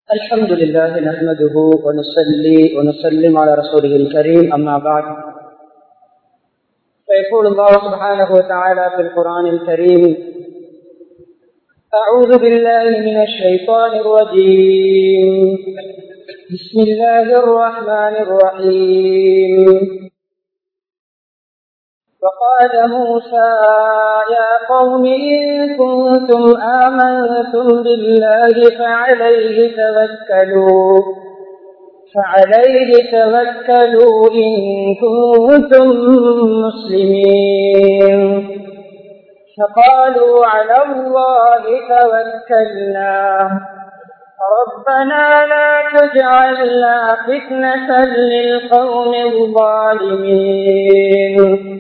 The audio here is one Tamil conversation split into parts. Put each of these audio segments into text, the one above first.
الحمد لله نحمده ونصلي ونسلم على رسوله الكريم أما بعد فيقول الله سبحانه وتعالى في القرآن الكريم أعوذ بالله من الشيطان الرجيم بسم الله الرحمن الرحيم وقال موسى يا قوم إن كنتم آمنتم بالله فعليه توكلوا فعليه توكلوا إن كنتم مسلمين فقالوا على الله توكلنا ربنا لا تجعلنا فتنة للقوم الظالمين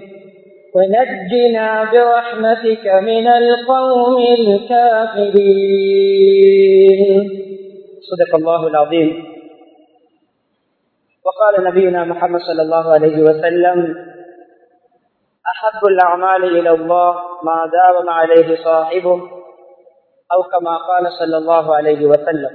ونجنا برحمتك من القوم الكافرين صدق الله العظيم وقال نبينا محمد صلى الله عليه وسلم أحب الأعمال إلى الله ما داوم عليه صاحبه أو كما قال صلى الله عليه وسلم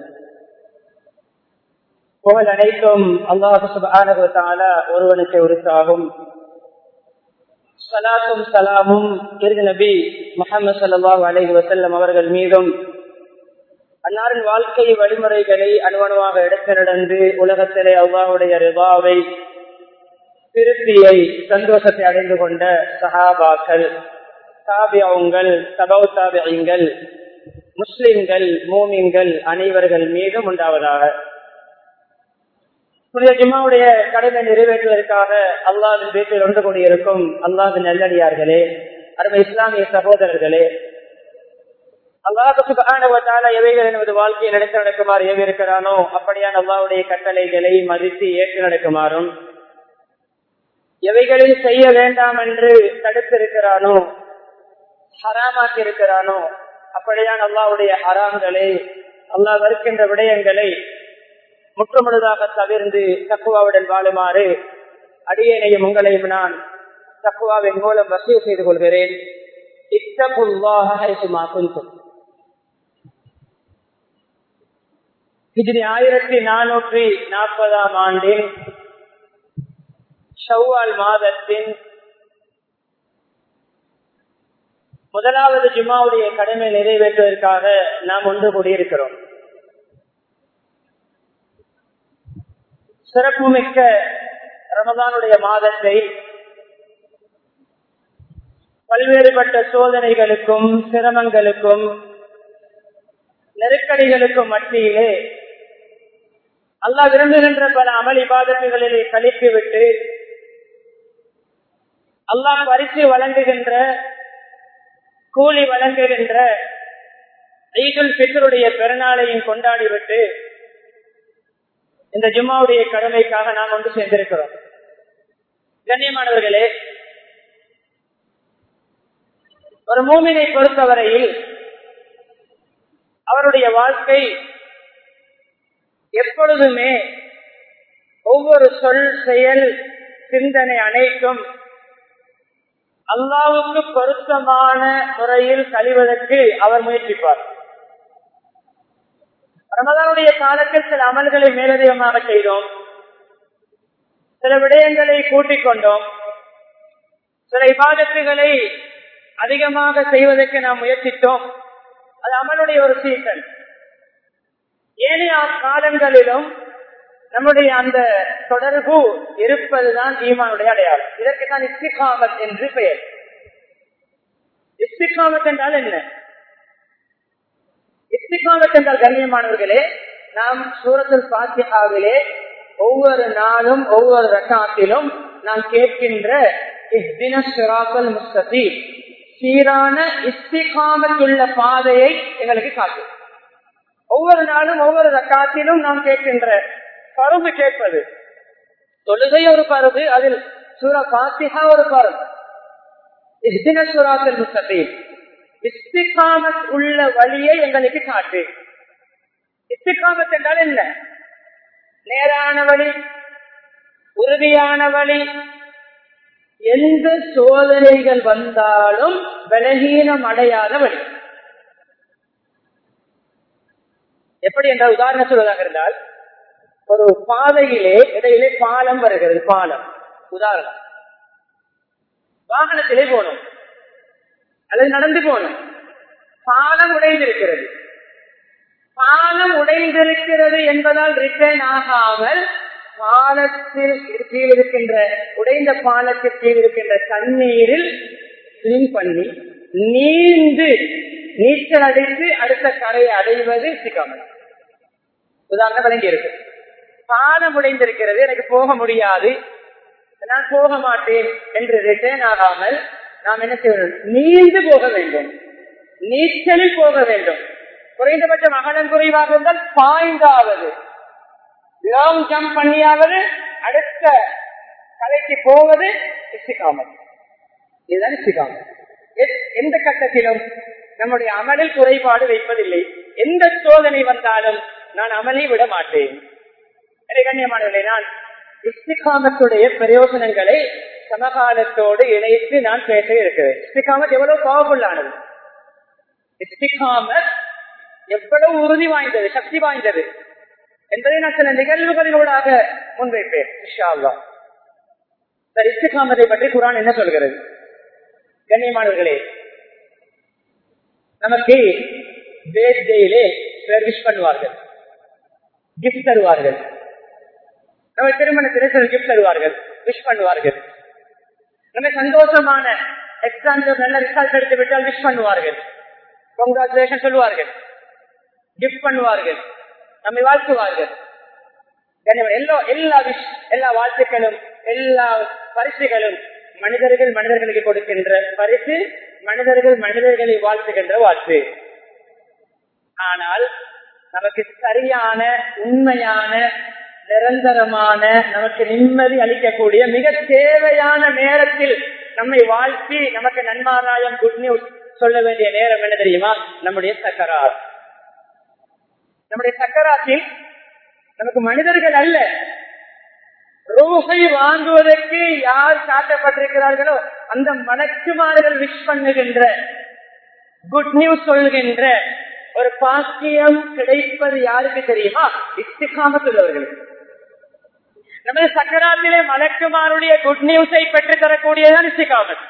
புகழ் அனைத்தும் அல்லாஹு சுபானகு தாலா ஒருவனுக்கு உரித்தாகும் சலாத்தும் சலாமும் இறுதி நபி முகமது சல்லாஹூ அலஹி வசல்லம் அவர்கள் மீதும் அன்னாரின் வாழ்க்கை வழிமுறைகளை அணுவணுவாக எடுத்து நடந்து உலகத்திலே அல்லாவுடைய ரிபாவை திருப்தியை சந்தோஷத்தை அடைந்து கொண்ட சஹாபாக்கள் தாபியங்கள் தபவு தாபியங்கள் முஸ்லிம்கள் மூமின்கள் அனைவர்கள் மீதும் உண்டாவதாக புனித ஜிம்மாவுடைய கடமை நிறைவேற்றுவதற்காக அல்லாவின் வீட்டில் ஒன்று கொண்டிருக்கும் அல்லாது நல்லடியார்களே அருமை இஸ்லாமிய சகோதரர்களே அல்லாஹால எவைகள் எனது வாழ்க்கையை நடத்த நடக்குமாறு எவை இருக்கிறானோ அப்படியான அல்லாவுடைய கட்டளைகளை மதித்து ஏற்று நடக்குமாறும் எவைகளில் செய்ய வேண்டாம் என்று தடுத்திருக்கிறானோ ஹராமாக்கி இருக்கிறானோ அப்படியான அல்லாவுடைய ஹராம்களை அல்லாஹ் வருகின்ற விடயங்களை முற்றுமுழுதாக தவிர்ந்து தக்குவாவுடன் வாழுமாறு அடியேனையும் உங்களையும் நான் தக்குவாவின் மூலம் வசதி செய்து கொள்கிறேன் ஹிஜ்ரி ஆயிரத்தி நானூற்றி நாற்பதாம் ஆண்டின் ஷவ்வால் மாதத்தின் முதலாவது ஜுமாவுடைய கடமை நிறைவேற்றுவதற்காக நாம் ஒன்று கூடியிருக்கிறோம் சிறப்புமிக்க ரமதானுடைய மாதத்தை பல்வேறுபட்ட சோதனைகளுக்கும் சிரமங்களுக்கும் நெருக்கடிகளுக்கும் மத்தியிலே அல்லா விரும்புகின்ற பல அமல் இபாதத்துகளிலே கழித்து விட்டு அல்லாஹ் பரிசு வழங்குகின்ற கூலி வழங்குகின்ற ஈதுல் பித்தருடைய பெருநாளையும் கொண்டாடிவிட்டு இந்த ஜும்மாவுடைய கடமைக்காக நாம் ஒன்று சேர்ந்திருக்கிறோம் கண்ணியமானவர்களே ஒரு மூமினை பொறுத்தவரையில் அவருடைய வாழ்க்கை எப்பொழுதுமே ஒவ்வொரு சொல் செயல் சிந்தனை அனைத்தும் அல்லாவுக்கு பொருத்தமான முறையில் கழிவதற்கு அவர் முயற்சிப்பார் ரமதானுடைய காலத்தில் சில அமல்களை மேலதிகமாக செய்தோம் சில விடயங்களை கூட்டிக் கொண்டோம் சில விவாதத்துகளை அதிகமாக செய்வதற்கு நாம் முயற்சித்தோம் அது அமலுடைய ஒரு சீசன் ஏனைய காலங்களிலும் நம்முடைய அந்த தொடர்பு இருப்பதுதான் ஈமானுடைய அடையாளம் இதற்கு தான் இஸ்திகாமத் என்று பெயர் இஸ்திகாமத் என்றால் என்ன இஸ்திகாமத் என்றால் கண்ணியமானவர்களே நாம் சூரத்தில் பாத்தியாவிலே ஒவ்வொரு நாளும் ஒவ்வொரு ரட்டாத்திலும் நாம் கேட்கின்ற முஸ்தபி சீரான இஸ்திகாமத்துள்ள பாதையை எங்களுக்கு காட்டும் ஒவ்வொரு நாளும் ஒவ்வொரு ரக்காத்திலும் நாம் கேட்கின்ற பருவு கேட்பது தொழுகை ஒரு பருவு அதில் சூரா பாத்திகா ஒரு பருவு சுராத்தில் முஸ்தபீம் இஸ்திகாமத் உள்ள வழியை எங்களுக்கு காட்டு இஸ்திகாமத் என்றால் என்ன நேரான வழி உறுதியான வழி எந்த சோதனைகள் வந்தாலும் பலகீனம் அடையாத வழி எப்படி என்ற உதாரணம் சொல்வதாக இருந்தால் ஒரு பாதையிலே இடையிலே பாலம் வருகிறது பாலம் உதாரணம் வாகனத்திலே போனோம் அல்லது நடந்து போனோம் பாலம் உடைந்திருக்கிறது பாலம் உடைந்திருக்கிறது என்பதால் ரிட்டர்ன் ஆகாமல் பாலத்தில் கீழ் இருக்கின்ற உடைந்த பாலத்தில் கீழ் இருக்கின்ற தண்ணீரில் ஸ்விம் பண்ணி நீந்து நீச்சல் அடைத்து அடுத்த கரையை அடைவது சிக்காமல் உதாரணம் விளங்கி இருக்கு பாலம் உடைந்திருக்கிறது எனக்கு போக முடியாது நான் போக மாட்டேன் என்று ரிட்டர்ன் ஆகாமல் நாம் என்ன செய்ய வேண்டும் நீந்து போக வேண்டும் நீச்சலில் போக வேண்டும் குறைந்தபட்சம் அகலம் குறைவாக இருந்தால் பாய்ந்தாவது லாங் ஜம்ப் பண்ணியாவது அடுத்த கலைக்கு போவது இசிக்காமல் இதுதான் இசிக்காமல் எந்த கட்டத்திலும் நம்முடைய அமலில் குறைபாடு வைப்பதில்லை எந்த சோதனை வந்தாலும் நான் அமலை விட மாட்டேன் கண்ணியமானவர்களே நான் இஸ்திகாமத்துடைய பிரயோஜனங்களை சமகாலத்தோடு இணைத்து நான் பேச இருக்கிறேன் இஸ்திகாமத் எவ்வளவு பவர்ஃபுல்லானது இஸ்திகாமத் எவ்வளவு உறுதி வாய்ந்தது சக்தி வாய்ந்தது என்பதை நான் சில நிகழ்வுகளினூடாக முன்வைப்பேன் இஸ்திகாமத்தை பற்றி குரான் என்ன சொல்கிறது கண்ணியமானவர்களே நமக்கு பேர்தேயிலே விஷ் பண்ணுவார்கள் கிஃப்ட் தருவார்கள் நம்ம திருமணத்திலே சில கிஃப்ட் தருவார்கள் விஷ் பண்ணுவார்கள் நம்ம சந்தோஷமான எக்ஸாம்ல நல்ல ரிசல்ட் எடுத்து விட்டால் விஷ் பண்ணுவார்கள் கங்க்ராச்சுலேஷன் சொல்லுவார்கள் கிஃப்ட் பண்ணுவார்கள் நம்மை வாழ்த்துவார்கள் எல்லா எல்லா விஷ் எல்லா வாழ்த்துக்களும் எல்லா பரிசுகளும் மனிதர்கள் மனிதர்களுக்கு கொடுக்கின்ற பரிசு மனிதர்கள் மனிதர்களை வாழ்த்துகின்ற வாழ்த்து ஆனால் நமக்கு சரியான உண்மையான நிரந்தரமான நமக்கு நிம்மதி அளிக்கக்கூடிய மிக தேவையான நேரத்தில் நம்மை வாழ்த்தி நமக்கு நன்மாராயம் குட் நியூஸ் சொல்ல வேண்டிய நேரம் என்ன தெரியுமா நம்முடைய சக்கரார் நம்முடைய சக்கராத்தில் நமக்கு மனிதர்கள் அல்ல ரூஹை வாங்குவதற்கு யார் காட்டப்பட்டிருக்கிறார்களோ அந்த மலக்குமார்கள் விஷ் பண்ணுகின்ற குட் நியூஸ் சொல்கின்ற ஒரு பாக்கியம் கிடைப்பது யாருக்கு தெரியுமா இஸ்திகாமத்துள்ளவர்களுக்கு நமது சக்கராத்திலே மலக்குமாருடைய குட் நியூஸை பெற்று தரக்கூடியதான் இஸ்திகாமத்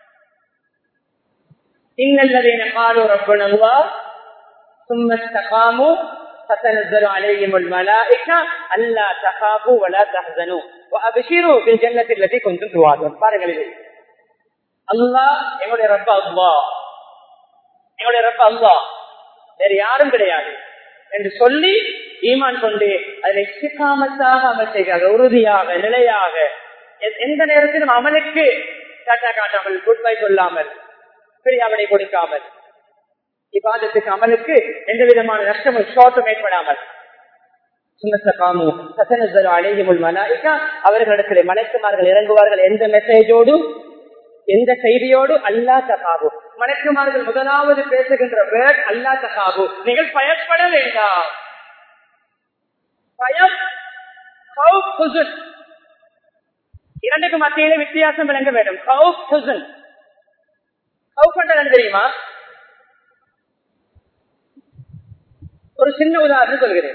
இன்னல்லதீன காலு ரப்பனல்லா ثم استقاموا فتنزل عليهم الملائكة ألا تخافوا ولا تحزنوا وأبشروا بالجنة التي كنتم توعدون பாருங்கள் இது அல்லாஹ் எங்களுடைய ரப்ப அல்லாஹ் எங்களுடைய ரப்ப அல்லாஹ் வேற யாரும் கிடையாது என்று சொல்லி ஈமான் கொண்டு அதில் இஷ்டிகாமத்தாக அமல் செய்கிறார்கள் உறுதியாக நிலையாக எந்த நேரத்திலும் அமலுக்கு காட்டா காட்டாமல் குட் பை சொல்லாமல் பிரியாவடை கொடுக்காமல் இப்பாதத்துக்கு அமலுக்கு எந்த விதமான நஷ்டமும் ஷோட்டும் ஏற்படாமல் அவர்களிடத்தில் மலைக்குமார்கள் இறங்குவார்கள் எந்த மெசேஜோடு எந்த செய்தியோடு அல்லா தகாபு மலக்குமார்கள் முதலாவது பேசுகின்ற வேர்ட் அல்லா தகாபு நீங்கள் பயப்பட வேண்டாம் பயம் இரண்டுக்கு மத்தியிலே வித்தியாசம் விளங்க வேண்டும் தெரியுமா ஒரு சின்ன உதாரணம் சொல்கிறேன்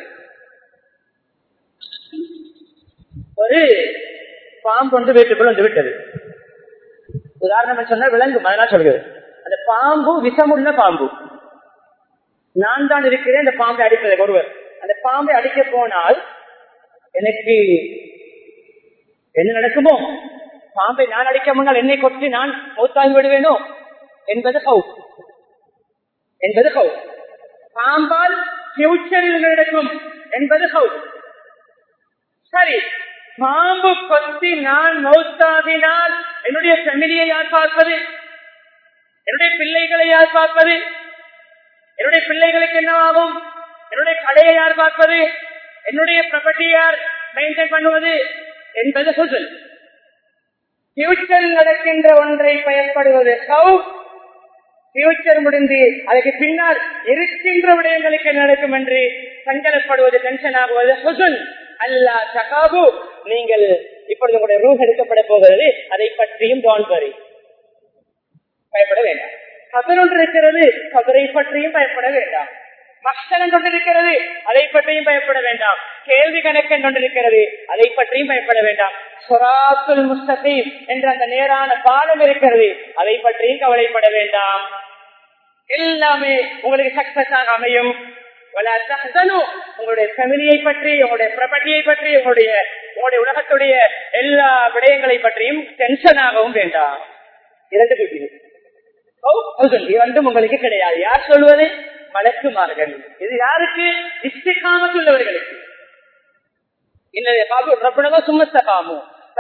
ஒரு பாம்பு வந்து வீட்டுக்குள் வந்து விட்டது உதாரணம் சொன்னா விலங்கு அதெல்லாம் சொல்கிறது அந்த பாம்பு விஷமுள்ள பாம்பு நான் தான் இருக்கிறேன் அந்த பாம்பை அடிப்பதை ஒருவர் அந்த பாம்பை அடிக்க போனால் எனக்கு என்ன நடக்குமோ பாம்பை நான் அடிக்க முன்னால் என்னை கொட்டி நான் மௌத்தாகி விடுவேனோ என்பது ஹவு என்பது ஹவு பாம்பால் பியூச்சரில் நடக்கும் என்பது ஹவு சரி பாம்பு கொத்தி நான் மௌத்தாகினால் என்னுடைய ஃபேமிலியை யார் பார்ப்பது என்னுடைய பிள்ளைகளை யார் பார்ப்பது என்னுடைய பிள்ளைகளுக்கு என்ன ஆகும் என்னுடைய கடையை யார் பார்ப்பது என்னுடைய ப்ராப்பர்ட்டி யார் மெயின்டைன் பண்ணுவது என்பது சொல் பியூச்சரில் நடக்கின்ற ஒன்றை பயன்படுவது ஹவு பியூச்சர் முடிந்து அதுக்கு பின்னால் இருக்கின்ற விடயங்களுக்கு நடக்கும் என்று சங்கடப்படுவது டென்ஷன் ஆகுவது ஹுசுன் அல்லா சகாபு நீங்கள் இப்பொழுது உங்களுடைய ரூஹ் எடுக்கப்பட போகிறது அதை பற்றியும் டோன்பரி பயப்பட வேண்டாம் கபர் ஒன்று இருக்கிறது கபரை பற்றியும் பயப்பட வேண்டாம் மக்சலம் கொண்டிருக்கிறது அதை பற்றியும் பயப்பட வேண்டாம் கேள்வி கணக்கன் கொண்டிருக்கிறது அதை பற்றியும் பயப்பட வேண்டாம் சொராத்துல் முஸ்தகீம் என்ற அந்த நேரான பாலம் இருக்கிறது அதை பற்றியும் கவலைப்பட வேண்டாம் எல்லாமே உங்களுக்கு சக்சஸ் ஆக அமையும் உங்களுடைய ஃபேமிலியை பற்றி உங்களுடைய ப்ராப்பர்ட்டியை பற்றி உங்களுடைய உங்களுடைய உலகத்துடைய எல்லா விடயங்களை பற்றியும் டென்ஷன் ஆகவும் வேண்டாம் இரண்டு குட்டி இரண்டும் உங்களுக்கு கிடையாது யார் சொல்வது மலக்குமார்கள் இது யாருக்கு இஷ்டிக்காமத்துள்ளவர்களுக்கு இன்னும் ரப்பனதோ சும்மஸ்தகாமோ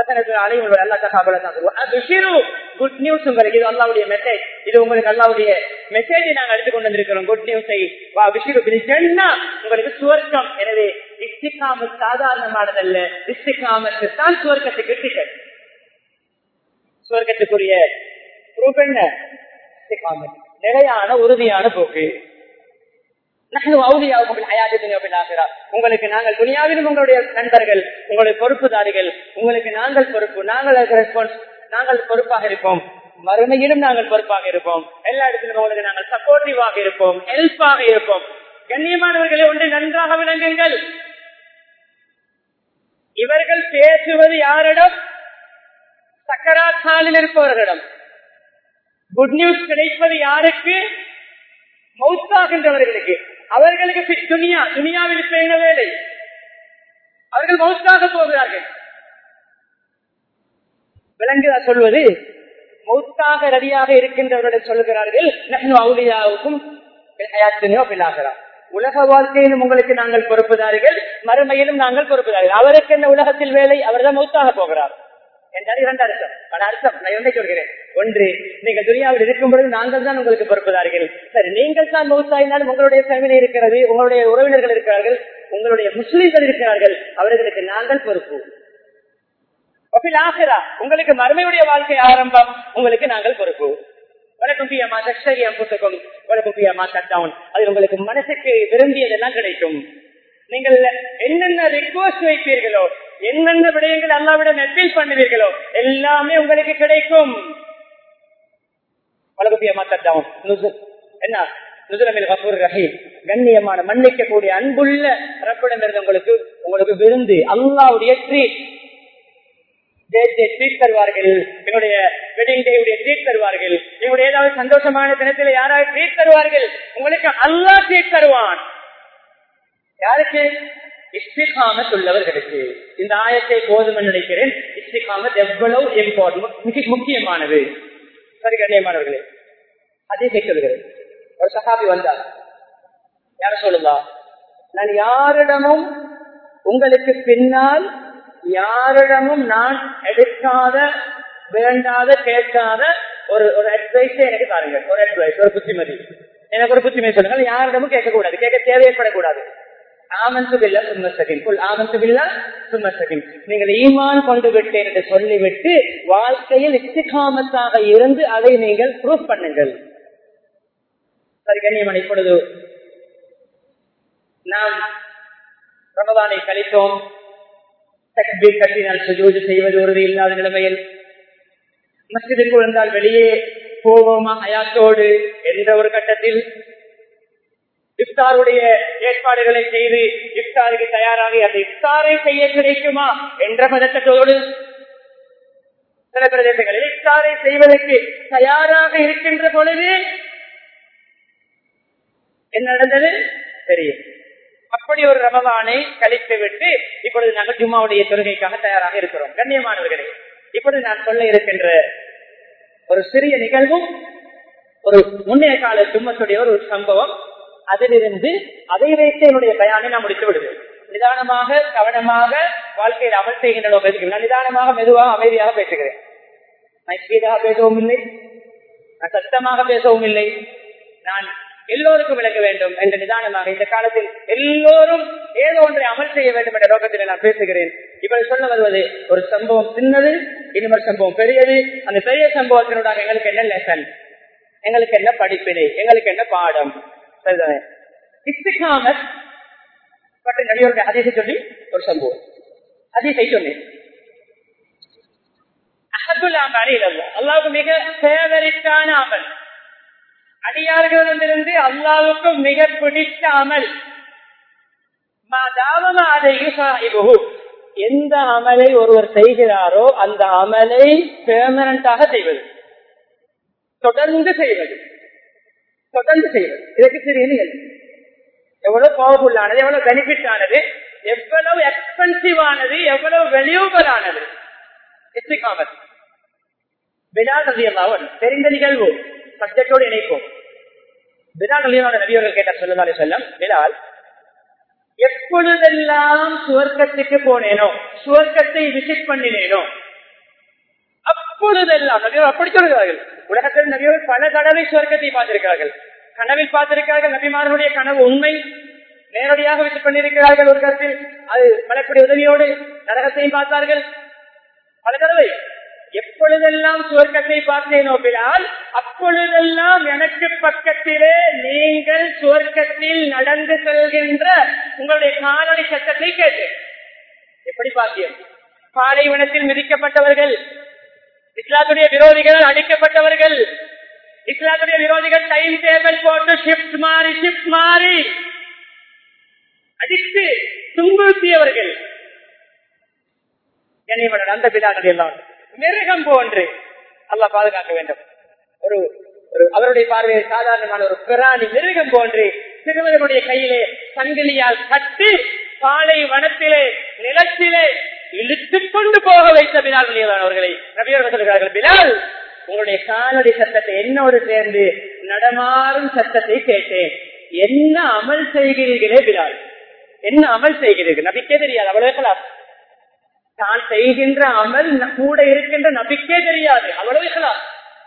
குட் நியூஸ் உங்களுக்கு இது அல்லாவுடைய மெசேஜ் இது உங்களுக்கு அல்லாவுடைய மெசேஜை நாங்க எடுத்துக்கொண்டு வந்திருக்கிறோம் குட் நியூஸை உங்களுக்கு சுவர்க்கம் எனவே இஸ்திகாம சாதாரணமானதல்ல இஸ்திகாமத்து தான் சுவர்க்கத்துக்கு டிக்கெட் சுவர்க்கத்துக்குரிய ப்ரூஃப் என்ன நிலையான உறுதியான போக்கு உங்களுக்கு நாங்கள் துணியாவிலும் உங்களுடைய நண்பர்கள் உங்களுடைய பொறுப்புதாரிகள் உங்களுக்கு நாங்கள் பொறுப்பு நாங்கள் ரெஸ்பான்ஸ் நாங்கள் பொறுப்பாக இருப்போம் மறுமையிலும் நாங்கள் பொறுப்பாக இருப்போம் எல்லா இடத்திலும் உங்களுக்கு நாங்கள் சப்போர்ட்டிவாக இருப்போம் ஹெல்ப்பாக இருப்போம் கண்ணியமானவர்களை ஒன்று நன்றாக விளங்குங்கள் இவர்கள் பேசுவது யாரிடம் சக்கராத்தாலில் இருப்பவர்களிடம் குட் நியூஸ் கிடைப்பது யாருக்கு மௌத்தாகின்றவர்களுக்கு அவர்களுக்கு துணியா துணியாவில் இப்ப என்ன வேலை அவர்கள் மௌத்தாக போகிறார்கள் விலங்குதா சொல்வது மௌத்தாக ரெடியாக இருக்கின்றவர்கள் சொல்லுகிறார்கள் அவுலியாவுக்கும் பிள்ளாகிறார் உலக வாழ்க்கையிலும் உங்களுக்கு நாங்கள் பொறுப்புதாரிகள் மறுமையிலும் நாங்கள் பொறுப்புதாரிகள் அவருக்கு என்ன உலகத்தில் வேலை அவர்தான் மௌத்தாக போகிறார் என்றால் இரண்டு அர்த்தம் பல அர்த்தம் நான் என்ன சொல்கிறேன் ஒன்று நீங்க துனியாவில் இருக்கும் பொழுது நாங்கள் தான் உங்களுக்கு பொறுப்புதார்கள் சரி நீங்கள் தான் மௌத்தாயினாலும் உங்களுடைய ஃபேமிலி இருக்கிறது உங்களுடைய உறவினர்கள் இருக்கிறார்கள் உங்களுடைய முஸ்லிம்கள் இருக்கிறார்கள் அவர்களுக்கு நாங்கள் பொறுப்பு ஆகிறா உங்களுக்கு மறுமையுடைய வாழ்க்கை ஆரம்பம் உங்களுக்கு நாங்கள் பொறுப்பு வணக்கம் பியமா சக்ஷரியம் புத்தகம் வணக்கம் பியமா சட்டவுன் அது உங்களுக்கு மனசுக்கு விரும்பியதெல்லாம் கிடைக்கும் நீங்கள் என்னென்ன ரிக்வஸ்ட் வைப்பீர்களோ என்னென்ன விடயங்கள் அல்லாவிடம் அப்பீல் பண்ணுவீர்களோ எல்லாமே உங்களுக்கு கிடைக்கும் என்ன கண்ணியமான மன்னிக்கக்கூடிய அன்புள்ள ரப்பிடம் இருந்து உங்களுக்கு உங்களுக்கு விருந்து அல்லாவுடைய ட்ரீட் ட்ரீட் தருவார்கள் என்னுடைய வெட்டிங் டேவுடைய ட்ரீட் தருவார்கள் என்னுடைய ஏதாவது சந்தோஷமான தினத்தில் யாராவது ட்ரீட் தருவார்கள் உங்களுக்கு அல்லா ட்ரீட் தருவான் யாருக்கு இஸ்திகாமத் உள்ளவர்களுக்கு இந்த ஆயத்தை போதும் நினைக்கிறேன் இஸ்திகாமத் எவ்வளவு இம்பார்ட்டன் முக்கியமானது சரி கண்ணியமானவர்களே அதே சொல்கிறேன் ஒரு சகாபி வந்தார் யார சொல்லுதா நான் யாரிடமும் உங்களுக்கு பின்னால் யாரிடமும் நான் எடுக்காத வேண்டாத கேட்காத ஒரு ஒரு அட்வைஸே எனக்கு தாருங்க ஒரு அட்வைஸ் ஒரு புத்திமதி எனக்கு ஒரு புத்திமதி சொல்லுங்கள் யாரிடமும் கேட்கக்கூடாது கேட்க தேவைப்படக்கூடாது நீங்கள் ஈமான் கொண்டு விட்டேன் என்று சொல்லிவிட்டு வாழ்க்கையில் இஸ்திகாமத்தாக இருந்து அதை நீங்கள் ப்ரூவ் பண்ணுங்கள் சரி கண்ணியமன் இப்பொழுது நாம் ரமதானை கழித்தோம் தக்பீர் கட்டினால் சுஜூஜ் செய்வது உறுதி இல்லாத நிலைமையில் மஸ்ஜிதிற்கு விழுந்தால் வெளியே போவோமா ஹயாத்தோடு என்ற ஒரு கட்டத்தில் இஃப்தாருடைய ஏற்பாடுகளை செய்து இஃப்தாருக்கு தயாராகி அந்த இஃப்தாரை செய்ய கிடைக்குமா என்ற பதட்டத்தோடு சில பிரதேசங்களில் இஃப்தாரை செய்வதற்கு தயாராக இருக்கின்ற பொழுது என்ன நடந்தது தெரியும் அப்படி ஒரு ரமவானை கழித்து விட்டு இப்பொழுது நாங்கள் ஜும்மாவுடைய தொழுகைக்காக தயாராக இருக்கிறோம் கண்ணியமானவர்களே இப்பொழுது நான் சொல்ல இருக்கின்ற ஒரு சிறிய நிகழ்வும் ஒரு முன்னைய கால சும்மத்துடைய ஒரு சம்பவம் அதிலிருந்து அதை வைத்து என்னுடைய பயானை நான் முடித்து விடுவேன் நிதானமாக கவனமாக வாழ்க்கையில் அமல் செய்கின்ற பேசுகிறேன் நான் நிதானமாக மெதுவாக அமைதியாக பேசுகிறேன் நான் ஸ்பீடாக பேசவும் இல்லை நான் சத்தமாக பேசவும் இல்லை நான் எல்லோருக்கும் விளக்க வேண்டும் என்ற நிதானமாக இந்த காலத்தில் எல்லோரும் ஏதோ ஒன்றை அமல் செய்ய வேண்டும் என்ற நோக்கத்தில் நான் பேசுகிறேன் இப்படி சொல்ல வருவது ஒரு சம்பவம் சின்னது இன்னொரு சம்பவம் பெரியது அந்த பெரிய சம்பவத்தினூடாக எங்களுக்கு என்ன லெசன் எங்களுக்கு என்ன படிப்பினை எங்களுக்கு என்ன பாடம் சரிதானே இஸ்திகாமத் பற்றி நபியோருடைய அதிசை சொல்லி ஒரு சம்பவம் அதிசை சொன்னேன் அஹபுல் அமல் அல்ல அல்லாவுக்கு மிக ஃபேவரிட்டான அமல் அடியார்களிடமிருந்து அல்லாவுக்கு மிக பிடித்த அமல் எந்த அமலை ஒருவர் செய்கிறாரோ அந்த அமலை பெர்மனண்டாக செய்வது தொடர்ந்து செய்வது தொடர்ந்து செய்வது இதற்கு சிறிய எவ்வளவு பவர்ஃபுல் ஆனது எவ்வளவு பெனிஃபிட் ஆனது எவ்வளவு எக்ஸ்பென்சிவ் ஆனது எவ்வளவு வெல்யூபல் ஆனது இஸ்திகாமத் பிலால் ரதியல்லாவன் தெரிந்த நிகழ்வு சப்ஜெக்டோடு இணைப்போம் பிலால் ரலியோட நபியவர்கள் கேட்டார் சொல்லுதாலே செல்லம் பிலால் எப்பொழுதெல்லாம் சுவர்க்கத்துக்கு போனேனோ சுவர்க்கத்தை விசிட் பண்ணினேனோ அப்பொழுதெல்லாம் நபியவர் அப்படி சொல்கிறார்கள் உலகத்தில் நபியவர் பல தடவை சுவர்க்கத்தை பார்த்திருக்கிறார்கள் கனவில் பார்த்திருக்கிறார்கள் நபிமார்களுடைய கனவு உண்மை நேரடியாக விசிட் பண்ணியிருக்கிறார்கள் ஒரு கருத்தில் அது மலக்குடைய உதவியோடு நரகத்தையும் பார்த்தார்கள் பல தடவை எப்பொழுதெல்லாம் சுவர்க்கத்தை பார்த்தேனோ பிலால் அப்பொழுதெல்லாம் எனக்கு பக்கத்திலே நீங்கள் சுவர்க்கத்தில் நடந்து செல்கின்ற உங்களுடைய காலடி சத்தத்தை கேட்டேன் எப்படி பாக்கியம் பாலைவனத்தில் மிதிக்கப்பட்டவர்கள் இஸ்லாத்துடைய விரோதிகள் அடிக்கப்பட்டவர்கள் இஸ்லாத்துடைய விரோதிகள் டைம் டேபிள் போட்டு ஷிப்ட் மாறி ஷிப்ட் மாறி அடித்து துன்புறுத்தியவர்கள் அந்த பிதாக்கள் எல்லாம் மிருகம் போன்று அல்லா பாதுகாக்க வேண்டும் ஒரு ஒரு அவருடைய பார்வையில் சாதாரணமான ஒரு பிராணி மிருகம் போன்று சிறுவர்களுடைய கையிலே சங்கிலியால் கட்டி பாலை வனத்திலே நிலத்திலே இழுத்துக் கொண்டு போக வைத்த பிலால் அவர்களை நபியர்கள் சொல்கிறார்கள் பிலால் உங்களுடைய காலடி சத்தத்தை என்னோடு சேர்ந்து நடமாறும் சத்தத்தை கேட்டேன் என்ன அமல் செய்கிறீர்களே பிலால் என்ன அமல் செய்கிறீர்கள் நபிக்கே தெரியாது அவ்வளவு தான் செய்கின்ற அமல் கூட இருக்கின்ற நபிக்கே தெரியாது அவ்வளவு இஸ்லாம்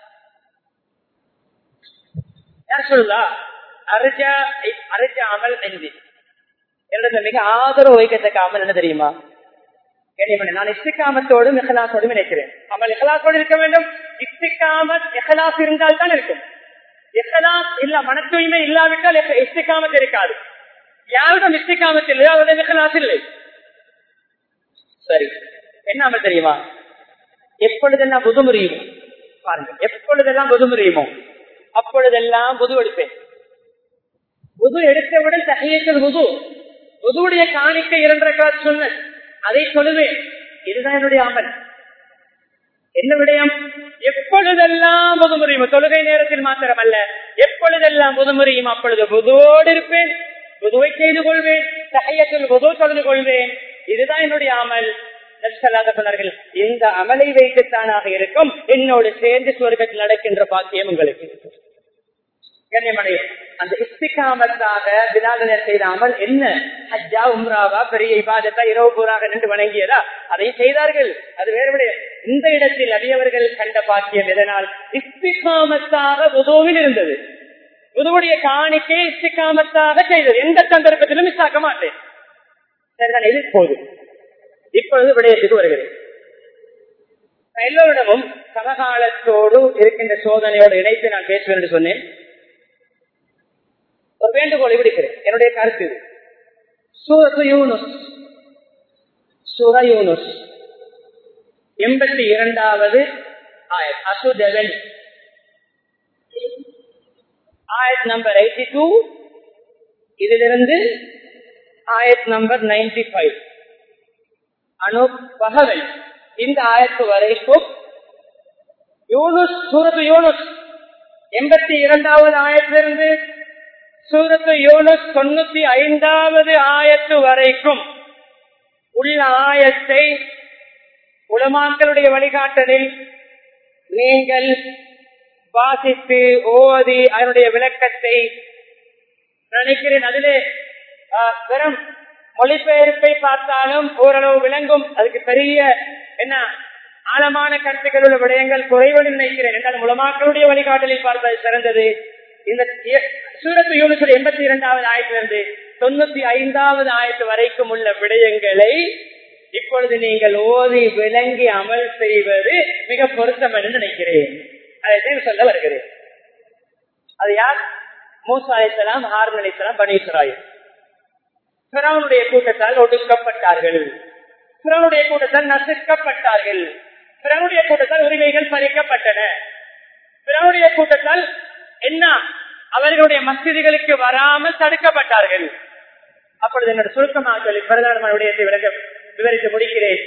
யார் சொல்லா அரிஜா அரிஜா அமல் எந்தி என்னது மிக ஆதரவு வைக்கத்தக்க அமல் என்ன தெரியுமா நான் இஸ்திகாமத்தோடும் இஹலாசோடும் நினைக்கிறேன் அமல் இஹலாசோடு இருக்க வேண்டும் இஸ்திகாமத் இஹலாஸ் இருந்தால் தான் இருக்கும் இஹலாஸ் இல்ல மன தூய்மை இல்லாவிட்டால் இஸ்திகாமத் இருக்காது யாரிடம் இஸ்திகாமத் இல்லையோ அவருடைய இஹலாஸ் இல்லை சரி என்ன அமல் தெரியுமா எப்பொழுதெல்லாம் புது முறியுமோ பாருங்க எப்பொழுதெல்லாம் புது முறியுமோ அப்பொழுதெல்லாம் புது எடுப்பேன் புது எடுத்தவுடன் தகையத்தில் புது புதுவுடைய காணிக்கை இரண்டரை சொன்ன அதை சொல்லுவேன் இதுதான் என்னுடைய அமல் என்ன விடயம் எப்பொழுதெல்லாம் புது முறியுமோ தொழுகை நேரத்தில் மாத்திரம் அல்ல எப்பொழுதெல்லாம் புது முறியும் அப்பொழுது புதுவோடு இருப்பேன் புதுவை செய்து கொள்வேன் தகையத்தில் புது தொழுது கொள்வேன் இதுதான் என்னுடைய அமல் சொன்னார்கள் இந்த அமலை வைத்துத்தானாக இருக்கும் என்னோடு சேர்ந்து சுவர்க்கத்தில் நடக்கின்ற பாக்கியம் உங்களுக்கு கண்ணியமனை அந்த இஸ்திகாமத்தாக வினாதனர் செய்த அமல் என்ன ஹஜ்ஜா உம்ராவா பெரிய இபாதத்தா இரவு பூராக நின்று வணங்கியதா அதை செய்தார்கள் அது வேறுபடி இந்த இடத்தில் அடியவர்கள் கண்ட பாக்கியம் எதனால் இஸ்திகாமத்தாக உதவில் இருந்தது உதவுடைய காணிக்கை இஸ்திகாமத்தாக செய்தது எந்த சந்தர்ப்பத்திலும் மிஸ் ஆக்க மாட்டேன் சரிதான் இது போதும் இப்பொழுது விடயத்துக்கு வருகிறேன் எல்லோரிடமும் சமகாலத்தோடு இருக்கின்ற சோதனையோடு இணைத்து நான் பேசுவேன் என்று சொன்னேன் ஒரு வேண்டுகோளை விடுக்கிறேன் என்னுடைய கருத்து சூரத்து யூனுஸ் சூர யூனுஸ் எண்பத்தி இரண்டாவது ஆயத் அசுதவன் ஆயத் நம்பர் எயிட்டி டூ இதிலிருந்து ஆயத் நம்பர் நைன்டி ஃபைவ் அனு பகவல் இந்த ஆயத்து வரைக்கும் யூனுஸ் சூரத்து யூனுஸ் எண்பத்தி இரண்டாவது ஆயத்திலிருந்து சூரத்து யூனுஸ் தொண்ணூத்தி ஐந்தாவது ஆயத்து வரைக்கும் உள்ள ஆயத்தை உலமாக்களுடைய வழிகாட்டலில் நீங்கள் வாசித்து ஓதி அதனுடைய விளக்கத்தை நினைக்கிறேன் அதிலே வெறும் மொழிபெயர்ப்பை பார்த்தாலும் ஓரளவு விளங்கும் அதுக்கு பெரிய என்ன ஆழமான கருத்துக்கள் உள்ள விடயங்கள் குறைவென்று நினைக்கிறேன் என்றால் உலமாக்களுடைய வழிகாட்டலில் பார்ப்பது சிறந்தது இந்த சூரத்து யூனிசர் எண்பத்தி இரண்டாவது ஆயத்திலிருந்து தொண்ணூத்தி ஐந்தாவது ஆயத்து வரைக்கும் உள்ள விடயங்களை இப்பொழுது நீங்கள் ஓதி விளங்கி அமல் செய்வது மிக பொருத்தம் என்று நினைக்கிறேன் அதை சொல்ல வருகிறேன் அது யார் மூசா அலிசலாம் ஹாரன் அலிசலாம் பனீஸ்வராயன் பிறவனுடைய கூட்டத்தால் ஒடுக்கப்பட்டார்கள் பிறவனுடைய கூட்டத்தால் நசுக்கப்பட்டார்கள் பிறவனுடைய கூட்டத்தால் உரிமைகள் பறிக்கப்பட்டன பிறவனுடைய கூட்டத்தால் என்ன அவர்களுடைய மசிதிகளுக்கு வராமல் தடுக்கப்பட்டார்கள் அப்பொழுது என்னோட சுருக்கமாக சொல்லி பிரதான விடயத்தை விளக்க விவரித்து முடிக்கிறேன்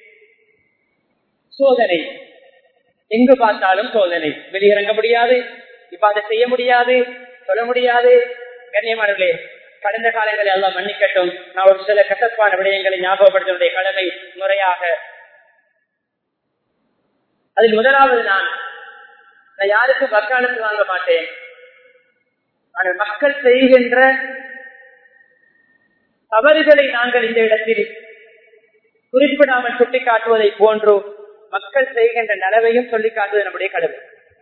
சோதனை எங்கு பார்த்தாலும் சோதனை வெளியிறங்க முடியாது இப்ப அதை செய்ய முடியாது சொல்ல முடியாது கண்ணியமானவர்களே கடந்த காலங்களை எல்லாம் மன்னிக்கட்டும் நான் ஒரு சில கசப்பான விடயங்களை ஞாபகப்படுத்த கடமை முறையாக அதில் முதலாவது நான் நான் யாருக்கும் வக்காலத்து வாங்க மாட்டேன் ஆனால் மக்கள் செய்கின்ற தவறுகளை நாங்கள் இந்த இடத்தில் குறிப்பிடாமல் சுட்டிக்காட்டுவதை போன்றோ மக்கள் செய்கின்ற நலவையும் சொல்லி காட்டுவது நம்முடைய கடமை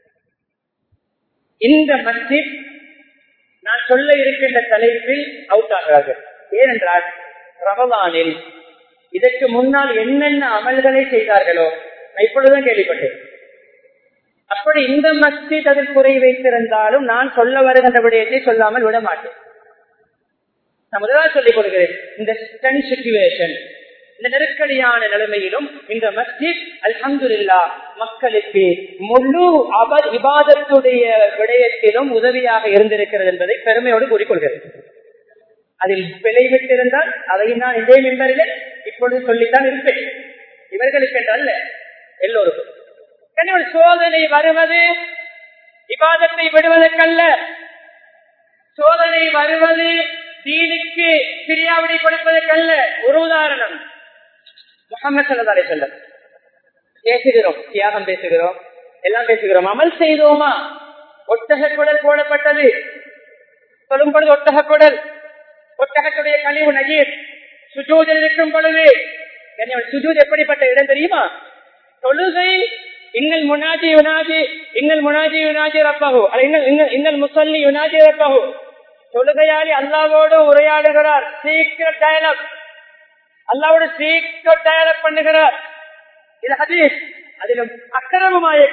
இந்த மஸ்ஜித் நான் சொல்ல இருக்கின்ற தலைப்பில் அவுட் ஆகிறார்கள் ஏனென்றால் ரமதானில் இதற்கு முன்னால் என்னென்ன அமல்களை செய்தார்களோ நான் இப்பொழுதுதான் கேள்விப்பட்டேன் அப்படி இந்த மஸ்ஜித் அதில் குறை வைத்திருந்தாலும் நான் சொல்ல வருகின்ற விடயத்தை சொல்லாமல் விட மாட்டேன் நான் முதலாவது சொல்லிக் கொடுக்கிறேன் இந்த சிச்சுவேஷன் இந்த நெருக்கடியான நிலைமையிலும் இந்த மஸ்ஜித் அல்ஹம்துல்லா மக்களுக்கு முழு அவர் இபாதத்துடைய விடயத்திலும் உதவியாக இருந்திருக்கிறது என்பதை பெருமையோடு கூறிக்கொள்கிறேன் அதில் விளைவிட்டிருந்தால் அதையும் நான் இதே மின்பரில் இப்பொழுது சொல்லித்தான் இருப்பேன் இவர்களுக்கு அல்ல எல்லோருக்கும் சோதனை வருவது இபாதத்தை விடுவதற்கல்ல சோதனை வருவது தீனுக்கு பிரியாவிடை கொடுப்பதற்கல்ல ஒரு உதாரணம் முகமது சல்லா செல்லம் பேசுகிறோம் தியாகம் பேசுகிறோம் எல்லாம் பேசுகிறோம் அமல் செய்தோமா ஒட்டக குடல் போடப்பட்டது சொல்லும் பொழுது ஒட்டக குடல் ஒட்டகத்துடைய கழிவு நகீர் சுஜூதில் இருக்கும் பொழுது சுஜூத் எப்படிப்பட்ட இடம் தெரியுமா தொழுகை இன்னல் முனாஜி யுனாஜி இன்னல் முனாஜி யுனாஜி ரப்பகு இன்னல் முசல்லி யுனாஜி ரப்பகு தொழுகையாளி அல்லாவோடு உரையாடுகிறார் சீக்கிரம் டயலாக் அல்லாவோட சீக்கிரம் டயலாக் பண்ணுகிறார் இது ஹதீஸ் அதிலும் அக்கிரமமாய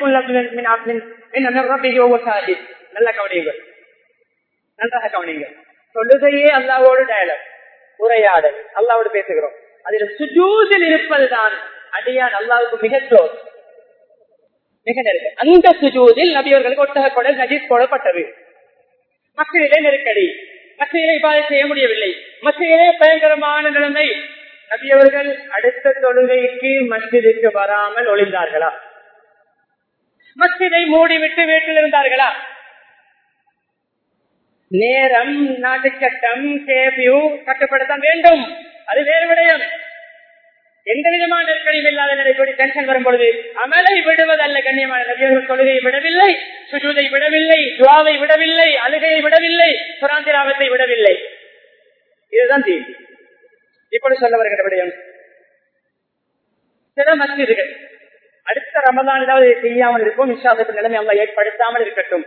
நல்ல கவனியுங்கள் நன்றாக கவனியுங்கள் தொழுகையே அல்லாவோடு டயலாக் உரையாடல் அல்லாவோடு பேசுகிறோம் அதில் சுஜூதில் இருப்பதுதான் அடியான் அல்லாவுக்கு மிக க்ளோஸ் மிக நெருக்கம் அந்த சுஜூதில் நபியவர்களுக்கு ஒட்டக கொடல் நஜீஸ் போடப்பட்டது மக்களிலே நெருக்கடி மக்களிலே இவ்வாறு செய்ய முடியவில்லை மக்களிலே பயங்கரமான நிலைமை நபியவர்கள் அடுத்த தொழுகைக்கு மஸ்ஜிதுக்கு வராமல் ஒளிந்தார்களா மஸ்ஜிதை மூடிவிட்டு வீட்டில் இருந்தார்களா நேரம் நாட்டு சட்டம் கேபியூ கட்டுப்படுத்த வேண்டும் அது வேறு விடயம் எந்த விதமான நெருக்கடியும் இல்லாத நிலைப்படி டென்ஷன் வரும் பொழுது அமலை விடுவதல்ல கண்ணியமான நபியர்கள் தொழுகையை விடவில்லை சுஜூதை விடவில்லை துவாவை விடவில்லை அழுகையை விடவில்லை சுராந்திராவத்தை விடவில்லை இதுதான் தீ இப்படி சொல்ல வருகிற விடயம் சில மஸ்ஜிதுகள் அடுத்த ரமதான் ஏதாவது செய்யாமல் இருக்கும் நிஷாதத்து நிலைமை அவங்க ஏற்படுத்தாமல் இருக்கட்டும்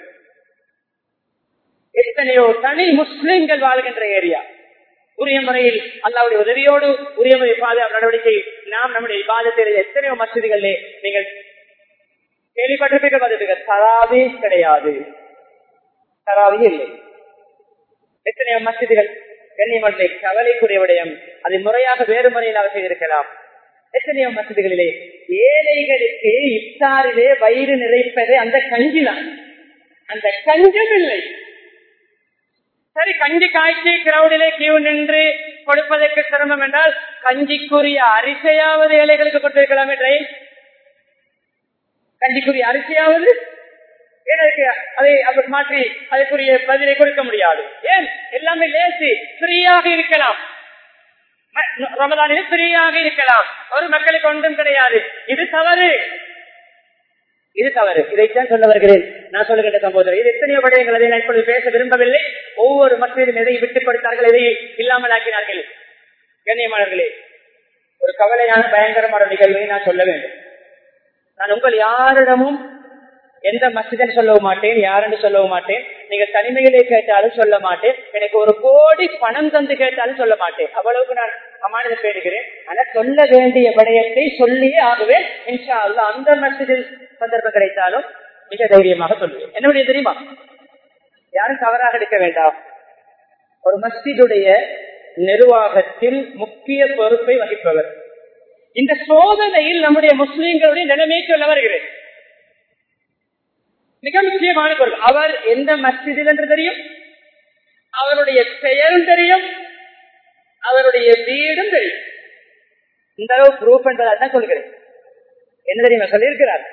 எத்தனையோ தனி முஸ்லிம்கள் வாழ்கின்ற ஏரியா உரிய முறையில் அல்லாவுடைய உதவியோடு உரிய முறை பாதுகாப்பு நடவடிக்கை நாம் நம்முடைய விவாதத்தில் எத்தனையோ மசூதிகளிலே நீங்கள் கேள்விப்பட்டிருப்பீர்கள் பார்த்துருப்பீங்க தராவே கிடையாது தராவே இல்லை எத்தனையோ மசூதிகள் கண்ணியமற்றை கவலைக்குரிய விடயம் அதை முறையாக வேறு முறையில் செய்திருக்கலாம் எத்தனையோ மசூதிகளிலே ஏழைகளுக்கு இஃப்தாரிலே வயிறு நிறைப்பது அந்த கஞ்சி தான் அந்த கஞ்சம் இல்லை சரி கஞ்சி காய்ச்சி கிரௌடிலே கியூ நின்று கொடுப்பதற்கு சிரமம் என்றால் கஞ்சிக்குரிய அரிசையாவது ஏழைகளுக்கு கொடுத்திருக்கலாமே ட்ரை கஞ்சிக்குரிய அரிசியாவது அதை அப்படி மாற்றி அதுக்குரிய பதிலை கொடுக்க முடியாது ஏன் எல்லாமே லேசி ஃப்ரீயாக இருக்கலாம் ரமதானில் ஃப்ரீயாக இருக்கலாம் ஒரு மக்களுக்கு ஒன்றும் கிடையாது இது தவறு இது தவறு இதைத்தான் சொல்ல வருகிறேன் நான் சொல்லுகின்ற சம்போதரர் இது எத்தனையோ விடயங்கள் அதை நான் இப்பொழுது பேச விரும்பவில்லை ஒவ்வொரு மக்களும் எதை விட்டுக் கொடுத்தார்கள் எதை இல்லாமல் ஆக்கினார்கள் கண்ணியமானவர்களே ஒரு கவலையான பயங்கரமான நிகழ்வை நான் சொல்ல வேண்டும் நான் உங்கள் யாரிடமும் எந்த மசிதன் சொல்லவும் மாட்டேன் யாருன்னு சொல்லவும் மாட்டேன் நீங்க தனிமையிலே கேட்டாலும் சொல்ல மாட்டேன் எனக்கு ஒரு கோடி பணம் தந்து கேட்டாலும் சொல்ல மாட்டேன் அவ்வளவுக்கு நான் அமானிதம் பேடுகிறேன் ஆனா சொல்ல வேண்டிய விடயத்தை சொல்லியே ஆகுவேன் இன்ஷா அல்லா அந்த மசிதில் சந்தர்ப்பம் கிடைத்தாலும் மிக தைரியமாக சொல்லுவேன் என்னுடைய தெரியுமா யாரும் தவறாக எடுக்க வேண்டாம் ஒரு மஸ்ஜிதுடைய நிர்வாகத்தில் முக்கிய பொறுப்பை வகிப்பவர் இந்த சோதனையில் நம்முடைய முஸ்லிம்களுடைய நிலைமை சொல்ல வருகிறேன் மிக முக்கியமான பொருள் அவர் எந்த மஸ்ஜிதில் என்று தெரியும் அவருடைய பெயரும் தெரியும் அவருடைய வீடும் தெரியும் இந்த அளவு ப்ரூஃப் என்பதாக தான் சொல்கிறேன் என்ன தெரியுமா சொல்லியிருக்கிறார்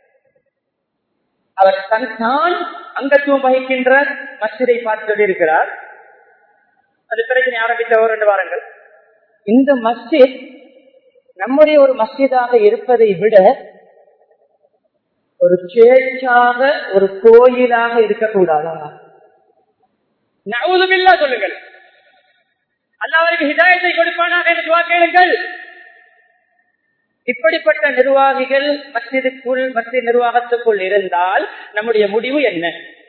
அவர் தன் தான் அங்கத்துவம் வகிக்கின்ற மஸ்ஜிதை பார்த்து சொல்லியிருக்கிறார் அது பிரச்சனை ஆரம்பித்த ஒரு ரெண்டு வாரங்கள் இந்த மஸ்ஜித் நம்முடைய ஒரு மஸ்ஜிதாக இருப்பதை விட ஒரு சேர்ச்சாக ஒரு கோயிலாக இருக்கக்கூடாதா நவுதுமில்லா சொல்லுங்கள் அல்லாவிற்கு ஹிதாயத்தை கொடுப்பானாக என்று துவா கேளுங்கள் இப்படிப்பட்ட நிர்வாகிகள் மஸ்ஜிதுக்குள் மஸ்ஜித் நிர்வாகத்துக்குள் இருந்தால் நம்முடைய முடிவு என்ன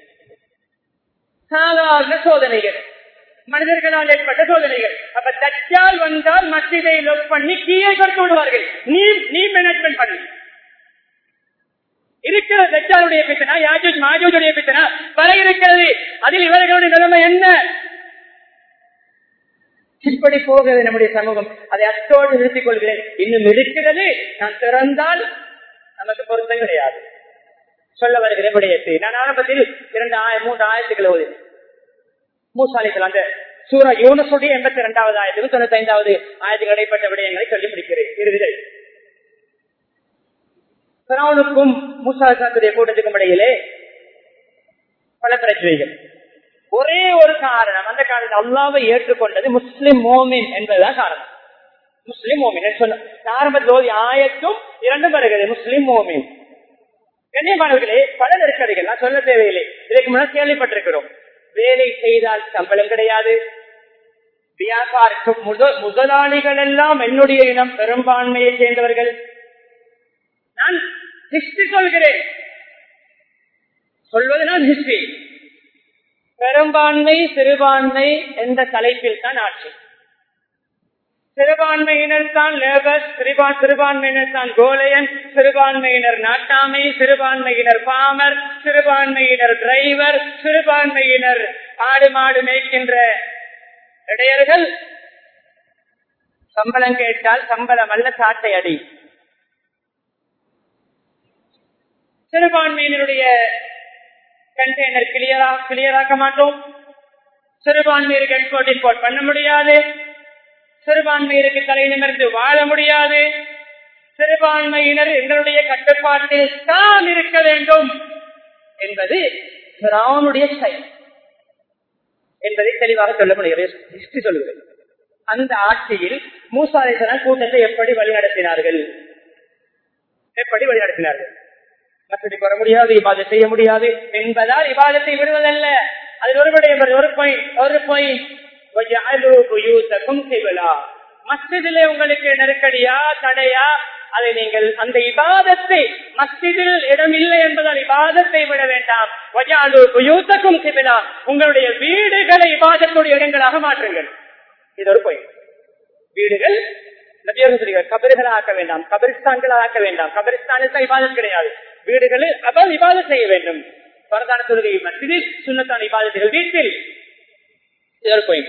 சாதாரண சோதனைகள் மனிதர்களால் ஏற்பட்ட சோதனைகள் அப்ப தச்சால் வந்தால் மஸ்ஜிதை லொக் பண்ணி கீழே கொடுத்து விடுவார்கள் நீ நீ மேனேஜ்மெண்ட் பண்ணு இருக்கிற தச்சாலுடைய பிரச்சனை யாஜூஜ் மாஜூஜுடைய பிரச்சனை வர இருக்கிறது அதில் இவர்களுடைய நிலைமை என்ன இப்படி போகிறது நம்முடைய சமூகம் அதை அத்தோடு நிறுத்திக் கொள்கிறேன் இன்னும் இருக்கிறது நான் திறந்தால் நமக்கு பொருத்தம் கிடையாது சொல்ல வருகிறேன் விடயத்தை நான் ஆரம்பத்தில் இரண்டு ஆயிரம் மூன்று ஆயிரத்துக்களை ஓதினேன் மூசாலிகள் அந்த சூரா யூனசுடைய எண்பத்தி இரண்டாவது ஆயிரத்துக்கு தொண்ணூத்தி ஐந்தாவது ஆயிரத்துக்கு இடைப்பட்ட விடயங்களை சொல்லி முடிக்கிறேன் இறுதியில் பிறவனுக்கும் மூசாலிசாத்துடைய கூட்டத்துக்கும் இடையிலே பல பிரச்சனைகள் ஒரே ஒரு காரணம் அந்த காரணம் அல்லாவை ஏற்றுக்கொண்டது முஸ்லிம் மோமின் என்பதுதான் காரணம் முஸ்லிம் மோமின் சொன்ன ஆரம்பத்தில் ஆயத்தும் இரண்டும் வருகிறது முஸ்லிம் மோமின் கண்ணியமானவர்களே பல நெருக்கடிகள் நான் சொல்ல தேவையில்லை இதற்கு முன்னால் கேள்விப்பட்டிருக்கிறோம் வேலை செய்தால் சம்பளம் கிடையாது வியாபாரம் முதலாளிகள் எல்லாம் என்னுடைய இனம் பெரும்பான்மையை சேர்ந்தவர்கள் நான் ஹிஸ்டரி சொல்கிறேன் சொல்வது நான் ஹிஸ்டரி பெரும்பான்மை சிறுபான்மை என்ற தலைப்பில் தான் ஆட்சி சிறுபான்மையினர் தான் லேபர் சிறுபான் சிறுபான்மையினர் தான் கோலையன் சிறுபான்மையினர் நாட்டாமை சிறுபான்மையினர் பாமர் சிறுபான்மையினர் டிரைவர் சிறுபான்மையினர் ஆடு மாடு மேய்க்கின்ற இடையர்கள் சம்பளம் கேட்டால் சம்பளம் அல்ல சாட்டை அடி சிறுபான்மையினருடைய கண்டெய்னர் கிளியரா கிளியராக்க மாட்டோம் சிறுபான்மையருக்கு எக்ஸ்போர்ட் இம்போர்ட் பண்ண முடியாது சிறுபான்மையினருக்கு தலை நிமிர்ந்து வாழ முடியாது சிறுபான்மையினர் எங்களுடைய கட்டுப்பாட்டில் தான் இருக்க வேண்டும் என்பது ராவனுடைய செயல் என்பதை தெளிவாக சொல்ல முடிகிறது சொல்லுகிறது அந்த ஆட்சியில் மூசாலேசன கூட்டத்தை எப்படி வழிநடத்தினார்கள் எப்படி வழிநடத்தினார்கள் மசூதி பெற முடியாது இபாதை செய்ய முடியாது என்பதால் இபாதத்தை விடுவதல்ல அதில் ஒரு விடயம் ஒரு பொய் ஒரு பொய் மஸ்ஜிதிலே உங்களுக்கு நெருக்கடியா தடையா அதை நீங்கள் அந்த இபாதத்தை மஸ்ஜிதில் இடம் இல்லை என்பதால் இபாதத்தை விட வேண்டாம் யூத்தக்கும் சிபிலா உங்களுடைய வீடுகளை இபாதத்துடைய இடங்களாக மாற்றுங்கள் இது ஒரு பொய் வீடுகள் கபறுகளை ஆக்க வேண்டாம் கபரிஸ்தான்களை ஆக்க வேண்டாம் கபரிஸ்தானில் தான் இபாதத் கிடையாது வீடுகளில் அவள் இபாதம் செய்ய வேண்டும் பரதான தொழுகை மத்திய சுண்ணத்தான இபாதத்துகள் வீட்டில் இதற்கு போய்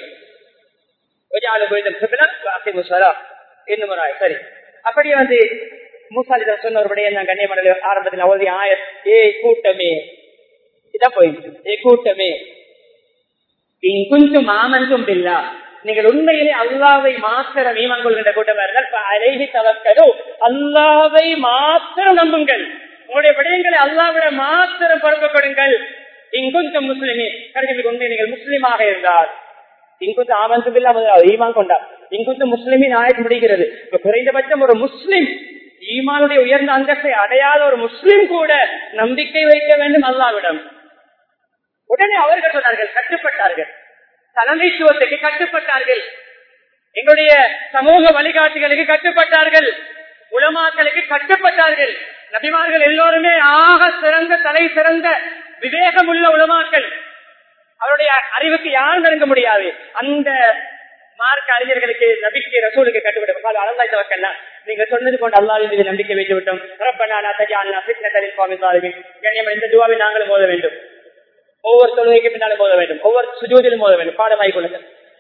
சரி அப்படியே வந்து மூசாலிதம் சொன்ன ஒரு விடைய நான் கண்ணியமடல ஆரம்பத்தில் அவதி ஆய ஏ கூட்டமே இதான் போயிடுச்சு ஏ கூட்டமே கொஞ்சம் மாமன்றும் இல்லா நீங்கள் உண்மையிலே அல்லாவை மாத்திரம் ஈமான் கொள்கின்ற கூட்டம் இருந்தால் அழகி தவக்கதோ அல்லாவை மாத்திரம் நம்புங்கள் உங்களுடைய விடயங்களை அல்லாவிட மாத்திரம் பொறுப்புப்படுங்கள் இங்குஞ்சம் முஸ்லிமே கடைசிக்கு உண்மை நீங்கள் முஸ்லீமாக இருந்தால் இங்குஞ்சம் ஆமந்துபில்லா ஈமான் கொண்டார் இங்குஞ்சம் முஸ்லிமின் ஆயத்து முடிகிறது இப்ப குறைந்தபட்சம் ஒரு முஸ்லிம் ஈமானுடைய உயர்ந்த அந்தஸ்தை அடையாத ஒரு முஸ்லிம் கூட நம்பிக்கை வைக்க வேண்டும் அல்லாவிடம் உடனே அவர்கள் சொன்னார்கள் கட்டுப்பட்டார்கள் தலைமைத்துவத்துக்கு கட்டுப்பட்டார்கள் எங்களுடைய சமூக வழிகாட்டிகளுக்கு கட்டுப்பட்டார்கள் உலமாக்களுக்கு கட்டுப்பட்டார்கள் நபிமார்கள் எல்லோருமே ஆக சிறந்த தலை சிறந்த விவேகம் உள்ள உலமாக்கள் அவருடைய அறிவுக்கு யாரும் நெருங்க முடியாது அந்த மார்க்க அறிஞர்களுக்கு நபிக்கு ரசூலுக்கு கட்டுப்பட்டு அல்லாஹ் தவக்கல்லாம் நீங்க சொன்னது கொண்டு அல்லாஹ் மீது நம்பிக்கை வைத்து விட்டோம் ரப்பனா தஜாலனா ஃபித்னத்தலில் சுவாமி சாலிமின் கண்ணியம் இந்த துவாவை நாங்களும் மோத வேண்டும் ஒவ்வொரு தொழுகைக்கு பின்னாலும் மோத வேண்டும் ஒவ்வொரு சுஜூதிலும் மோத வேண்டும் பாடமாய் கொள்ளுங்கள்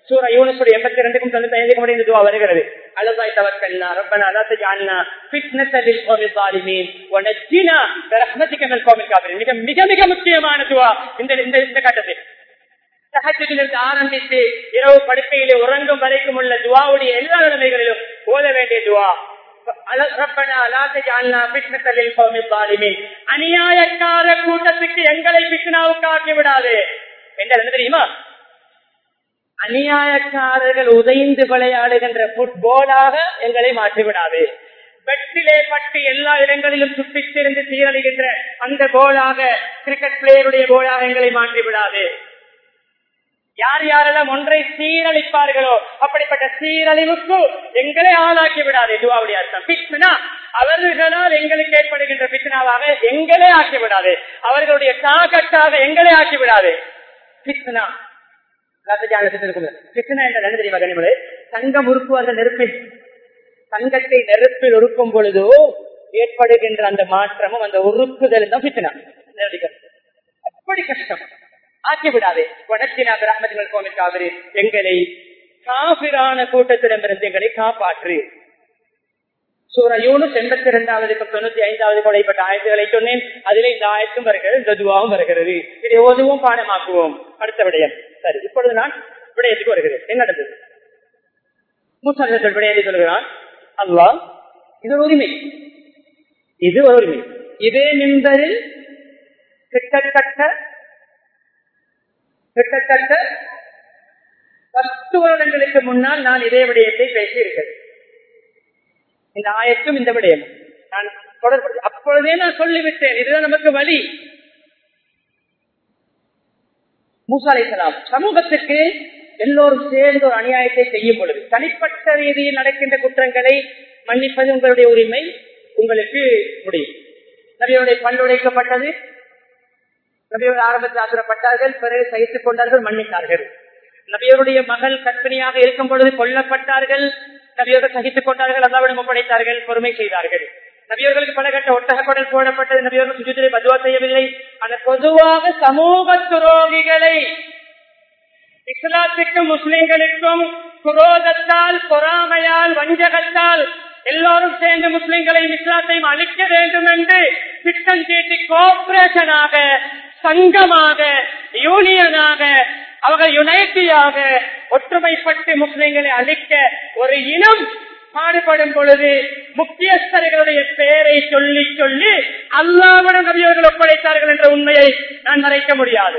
சூரா யூனஸுடைய எண்பத்தி ரெண்டுக்கும் தொண்ணூத்தி ஐந்துக்கும் இந்த துவா வருகிறது அலதாய் தவக்கல்லா ரப்பனா லா தஜஅல்னா ஃபித்னத்தல் லில் கௌமில் ஸாலிமீன் வ நஜ்ஜினா பிரஹ்மதிக மினல் கௌமில் காஃபிரின் மிக மிக மிக முக்கியமான துவா இந்த இந்த இந்த கட்டத்தில் தஹஜ்ஜுதிலிருந்து ஆரம்பித்து இரவு படுக்கையிலே உறங்கும் வரைக்கும் உள்ள துவாவுடைய எல்லா நிலைமைகளிலும் ஓத வேண்டிய துவா ரப்பனா லா தஜஅல்னா ஃபித்னத்தல் லில் கௌமில் ஸாலிமீன் அநியாயக்கார கூட்டத்துக்கு எங்களை பித்னாவுக்கு ஆக்கி விடாதே என்றால் என்ன தெரியுமா அநியாயக்காரர்கள் உதைந்து விளையாடுகின்ற புட்போலாக எங்களை மாற்றிவிடாது வெற்றிலே பட்டு எல்லா இடங்களிலும் சுட்டித்திருந்து சீரழிகின்ற அந்த கோலாக கிரிக்கெட் பிளேயருடைய கோலாக எங்களை மாற்றிவிடாது யார் யாரெல்லாம் ஒன்றை சீரழிப்பார்களோ அப்படிப்பட்ட சீரழிவுக்கு எங்களை ஆளாக்கி விடாது துவாவுடைய அர்த்தம் பித்னா அவர்களால் எங்களுக்கு ஏற்படுகின்ற பித்னாவாக எங்களே ஆக்கி விடாது அவர்களுடைய தாக்கட்டாக எங்களை ஆக்கி விடாது பித்னா தங்கம் உருக்குவார்கள் நெருப்பில் தங்கத்தை நெருப்பில் உருக்கும் பொழுதோ ஏற்படுகின்ற அந்த மாற்றமும் அந்த உருக்குதல் தான் பித்தனா அப்படி கஷ்டம் ஆக்கி விடாதே வடக்கினா கிராமத்தினர் கோமிற்காக எங்களை காபிரான கூட்டத்திடமிருந்து எங்களை காப்பாற்று சூரா யூனுஸ் எண்பத்தி இரண்டாவது தொண்ணூத்தி ஐந்தாவது கொலைப்பட்ட ஆயத்துகளை சொன்னேன் அதிலே இந்த ஆயத்தும் வருகிறது இந்த துவாவும் வருகிறது இதை ஓதுவோம் பாடமாக்குவோம் அடுத்த விடயம் சரி இப்பொழுது நான் விடயத்துக்கு வருகிறேன் என்ன நடந்தது மூசார்கள் விடயத்தை சொல்கிறான் அல்லா இது ஒரு உரிமை இது ஒரு உரிமை இதே நின்றதில் கிட்டத்தட்ட கிட்டத்தட்ட பத்து வருடங்களுக்கு முன்னால் நான் இதே விடயத்தை பேசியிருக்கிறேன் இந்த ஆயத்தும் இந்த விடயம் நான் தொடர்பு அப்பொழுதே நான் சொல்லிவிட்டேன் இதுதான் நமக்கு வழி மூசாலைசலாம் சமூகத்துக்கு எல்லோரும் சேர்ந்து ஒரு அநியாயத்தை செய்யும் பொழுது தனிப்பட்ட ரீதியில் நடக்கின்ற குற்றங்களை மன்னிப்பது உங்களுடைய உரிமை உங்களுக்கு முடியும் நபியோடைய பல்லுடைக்கப்பட்டது நபியோட ஆரம்பத்தில் ஆசிரப்பட்டார்கள் பிறகு சகித்துக் கொண்டார்கள் மன்னித்தார்கள் நபியோருடைய மகள் கற்பிணியாக இருக்கும் பொழுது கொல்லப்பட்டார்கள் நபியோடு சகித்துக் கொண்டார்கள் அல்லாவிடம் ஒப்படைத்தார்கள் பொறுமை செய்தார்கள் நபியர்களுக்கு பல கட்ட ஒட்டகப்படல் போடப்பட்டது நபியர்கள் சுஜித்திரை பதுவா செய்யவில்லை அந்த பொதுவாக சமூக துரோகிகளை இஸ்லாத்துக்கும் முஸ்லிம்களுக்கும் குரோதத்தால் பொறாமையால் வஞ்சகத்தால் எல்லோரும் சேர்ந்து முஸ்லிம்களையும் இஸ்லாத்தையும் அழிக்க வேண்டும் என்று திட்டம் தீட்டி கோஆபரேஷனாக சங்கமாக யூனியனாக அவர்கள் யுனைட்டியாக ஒற்றுமைப்பட்டு முஸ்லிம்களை அழிக்க ஒரு இனம் பாடுபடும் பொழுது முக்கியஸ்தர்களுடைய பெயரை சொல்லி சொல்லி அல்லாவிடம் நபியவர்கள் ஒப்படைத்தார்கள் என்ற உண்மையை நான் மறைக்க முடியாது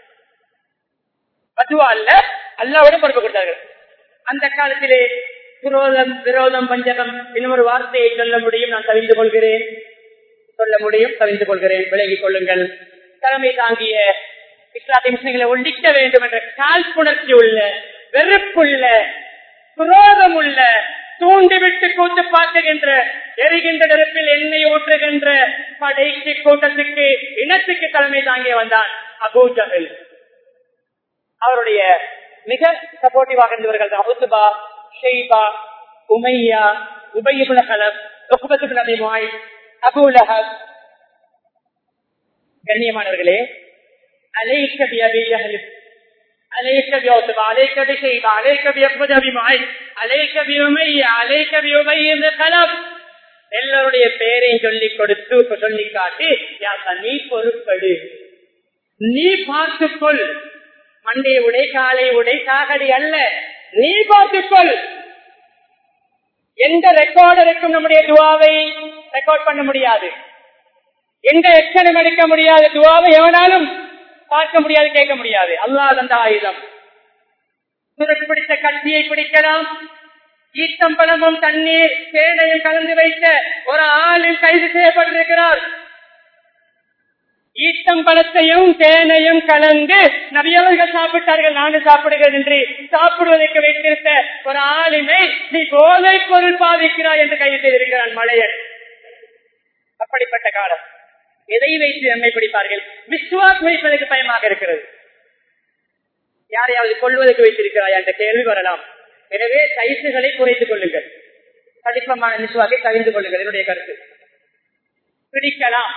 அதுவா அல்ல அல்லாவிடம் பொறுப்பு கொடுத்தார்கள் அந்த காலத்திலே விரோதம் விரோதம் பஞ்சகம் இன்னும் ஒரு வார்த்தையை சொல்ல முடியும் நான் தவிந்து கொள்கிறேன் சொல்ல முடியும் தவிந்து கொள்கிறேன் விலகிக் கொள்ளுங்கள் தலைமை தாங்கிய இஸ்லாத்தை முஸ்லிம்களை ஒழிக்க வேண்டும் என்ற காழ்ப்புணர்ச்சி உள்ள வெறுப்புள்ள குரோதம் உள்ள தூண்டிவிட்டு கூத்து பார்க்குகின்ற எரிகின்ற நெருப்பில் எண்ணெய் ஊற்றுகின்ற படைக்கு கூட்டத்துக்கு இனத்துக்கு தலைமை தாங்கிய வந்தான் அபூஜகல் அவருடைய மிக சப்போர்ட்டிவாக இருந்தவர்கள் தான் உத்துபா ஷெய்பா உமையா உபயிபுல ஹலப் உகுபத்து நபி மாய் அபுலஹப் கண்ணியமானவர்களே அலைக்க பியபி யஹலிப் عليك بعتبة عليك بشيبة عليك بيقبض أبي معين عليك بأمية عليك بأبي بن خلف எல்லாருடைய பெயரையும் சொல்லி கொடுத்து சொல்லி காட்டி யாருக்கா நீ பொறுப்படு நீ பார்த்துக்கொள் மண்டைய உடை காலை உடை சாகடி அல்ல நீ பார்த்துக்கொள் எந்த ரெக்கார்டருக்கும் நம்முடைய துவாவை ரெக்கார்ட் பண்ண முடியாது எந்த எச்சனம் எடுக்க முடியாது துவாவை எவனாலும் பார்க்க முடியாது கேட்க முடியாது அல்லாஹ் அந்த ஆயுதம் பிடித்த கத்தியை பிடிக்கலாம் ஈத்தம்பழமும் தண்ணீர் தேனையும் கலந்து வைத்த ஒரு ஆளில் கைது செய்யப்பட்டிருக்கிறார் ஈத்தம்பழத்தையும் தேனையும் கலந்து நபியவர்கள் சாப்பிட்டார்கள் நானும் சாப்பிடுகிறேன் என்று சாப்பிடுவதற்கு வைத்திருந்த ஒரு ஆளுமை நீ போதை பொருள் பாதிக்கிறாய் என்று கைது செய்திருக்கிறான் மலையன் அப்படிப்பட்ட காலம் எதை வைத்து நம்மை பிடிப்பார்கள் விசுவாசம் வைப்பதற்கு பயமாக இருக்கிறது யாரையாவது கொள்வதற்கு வைத்திருக்கிறாய் என்ற கேள்வி வரலாம் எனவே கைசுகளை குறைத்துக் கொள்ளுங்கள் கடிப்பமான விசுவாசை தவிர்த்து கொள்ளுங்கள் என்னுடைய கருத்து பிடிக்கலாம்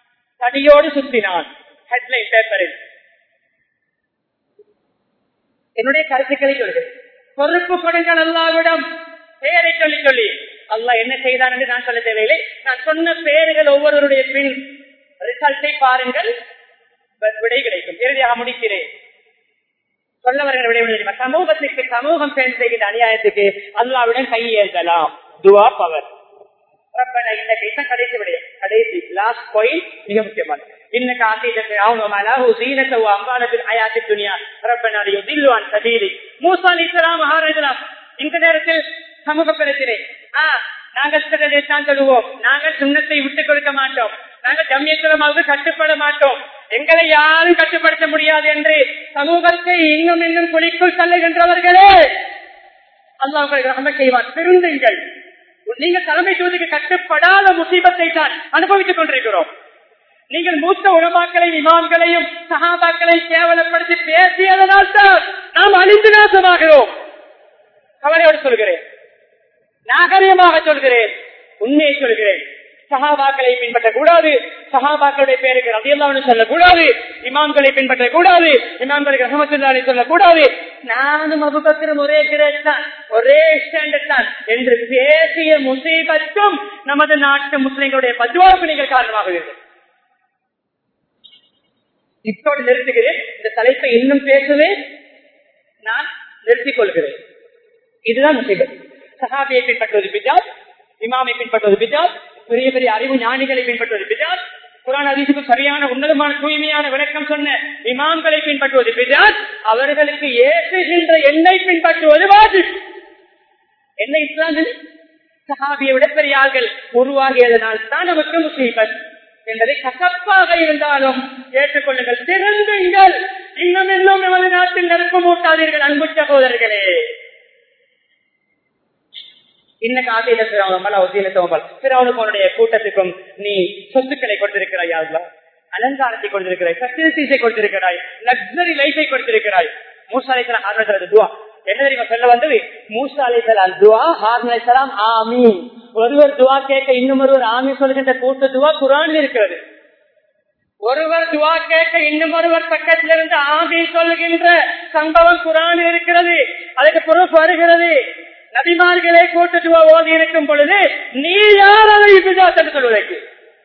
தடியோடு சுத்தினான் ஹெட்லைன் பேப்பரில் என்னுடைய கருத்துக்களை சொல்கிறேன் பொறுப்பு கொடுங்கள் அல்லாவிடம் பெயரை சொல்லி சொல்லி அல்லாஹ் என்ன செய்தான் என்று நான் சொல்ல தேவையில்லை நான் சொன்ன பெயர்கள் ஒவ்வொருவருடைய பின் ரிசல்ட்டை பாருங்கள் விடை கிடைக்கும் இறுதியாக முடிக்கிறேன் சொல்ல வருகிற விடை தெரியுமா சமூகத்துக்கு சமூகம் சேர்ந்து செய்கின்ற அநியாயத்துக்கு அல்லாவிடம் கையேந்தலாம் துவா பவர் ரப்பன இன்னைக்கு இதுதான் கடைசி விடயம் கடைசி லாஸ்ட் பாயிண்ட் மிக முக்கியமானது இன்னைக்கு ஆசைதத்தை அவங்க சீனத்தை அம்பானத்தில் அயாத்தி துணியா ரப்பனாடி தில்லுவான் சபீரி மூசா இஸ்லாம் மகாராஜலாம் இந்த நேரத்தில் சமூக பிரச்சனை ஆஹ் நாங்கள் தான் சொல்லுவோம் நாங்கள் சுண்ணத்தை விட்டுக் கொடுக்க மாட்டோம் நாங்கள் ஜம்யத்துலமாவது கட்டுப்பட மாட்டோம் எங்களை யாரும் கட்டுப்படுத்த முடியாது என்று சமூகத்தை இன்னும் இன்னும் குழிக்குள் தள்ளுகின்றவர்களே அல்லாஹ் ரஹம செய்வார் திருந்துங்கள் நீங்கள் தலைமை தூதிக்கு கட்டுப்படாத முசீபத்தை தான் அனுபவித்துக் கொண்டிருக்கிறோம் நீங்கள் மூத்த உணவாக்களை இமாம்களையும் சகாபாக்களை கேவலப்படுத்தி பேசியதனால் தான் நாம் அழிந்து நாசமாகிறோம் கவலையோடு சொல்கிறேன் நாகரிகமாக சொல்கிறேன் உண்மையை சொல்கிறேன் சகாபாக்களை பின்பற்றக்கூடாது சகாபாக்களுடைய பேருக்கு ரதியல்லான்னு சொல்லக்கூடாது இமாம்களை பின்பற்ற கூடாது இமாம்களுக்கு ரஹமத்துல்லாலை சொல்லக்கூடாது நானும் அபுபக்கரும் ஒரே கிரேட் தான் ஒரே ஸ்டாண்டர்ட் தான் என்று பேசிய முசீபத்தும் நமது நாட்டு முஸ்லிம்களுடைய பத்வாவுக்கு நீங்கள் காரணமாகுவீர்கள் இப்போது நிறுத்துகிறேன் இந்த தலைப்பை இன்னும் பேசுவேன் நான் நிறுத்திக் கொள்கிறேன் இதுதான் முசீபத் சஹாபியை பின்பற்றுவது பிஜாத் இமாமை பின்பற்றுவது பிஜாத் பெரிய பெரிய அறிவு ஞானிகளை பின்பற்றுவது பிஜாத் குரான் அதிசுக்கு சரியான உன்னதமான தூய்மையான விளக்கம் சொன்ன இமாம்களை பின்பற்றுவது பிஜாத் அவர்களுக்கு ஏற்றுகின்ற எண்ணெய் பின்பற்றுவது வாஜி என்ன இஸ்லாமில் சஹாபியை விட பெரிய ஆள்கள் உருவாகியதனால் தான் நமக்கு முசீபத் என்பதை கசப்பாக இருந்தாலும் ஏற்றுக்கொள்ளுங்கள் திறந்துங்கள் இன்னும் இன்னும் நமது நாட்டில் நெருப்பு மூட்டாதீர்கள் அன்பு சகோதரர்களே இன்னைக்கு ஆசையில பிறவங்க ஒசீலத்தவங்கள் பிறவனுக்கு கூட்டத்துக்கும் நீ சொத்துக்களை கொடுத்திருக்கிறாய் யாருலாம் அலங்காரத்தை கொடுத்திருக்கிறாய் ஃபெசிலிட்டிஸை கொடுத்திருக்கிறாய் லக்ஸரி லைஃபை கொடுத்திருக்கிறாய் மூசாலைசலாம் ஆர்வத்தில் துவா என்ன தெரியுமா சொல்ல வந்தது மூசா அலைசலாம் துவா ஹார்ன் அலைசலாம் ஆமி ஒருவர் துவா கேட்க இன்னும் ஒருவர் ஆமி சொல்கின்ற கூட்ட துவா குரானில் இருக்கிறது ஒருவர் துவா கேட்க இன்னும் ஒருவர் பக்கத்தில் இருந்து ஆமி சொல்லுகின்ற சம்பவம் குரானில் இருக்கிறது அதுக்கு பொறுப்பு வருகிறது நபிமார்களே கூட்டுத்துவா ஓதி இருக்கும் பொழுது நீ யார் அதை விஜாத் என்று சொல்வதற்கு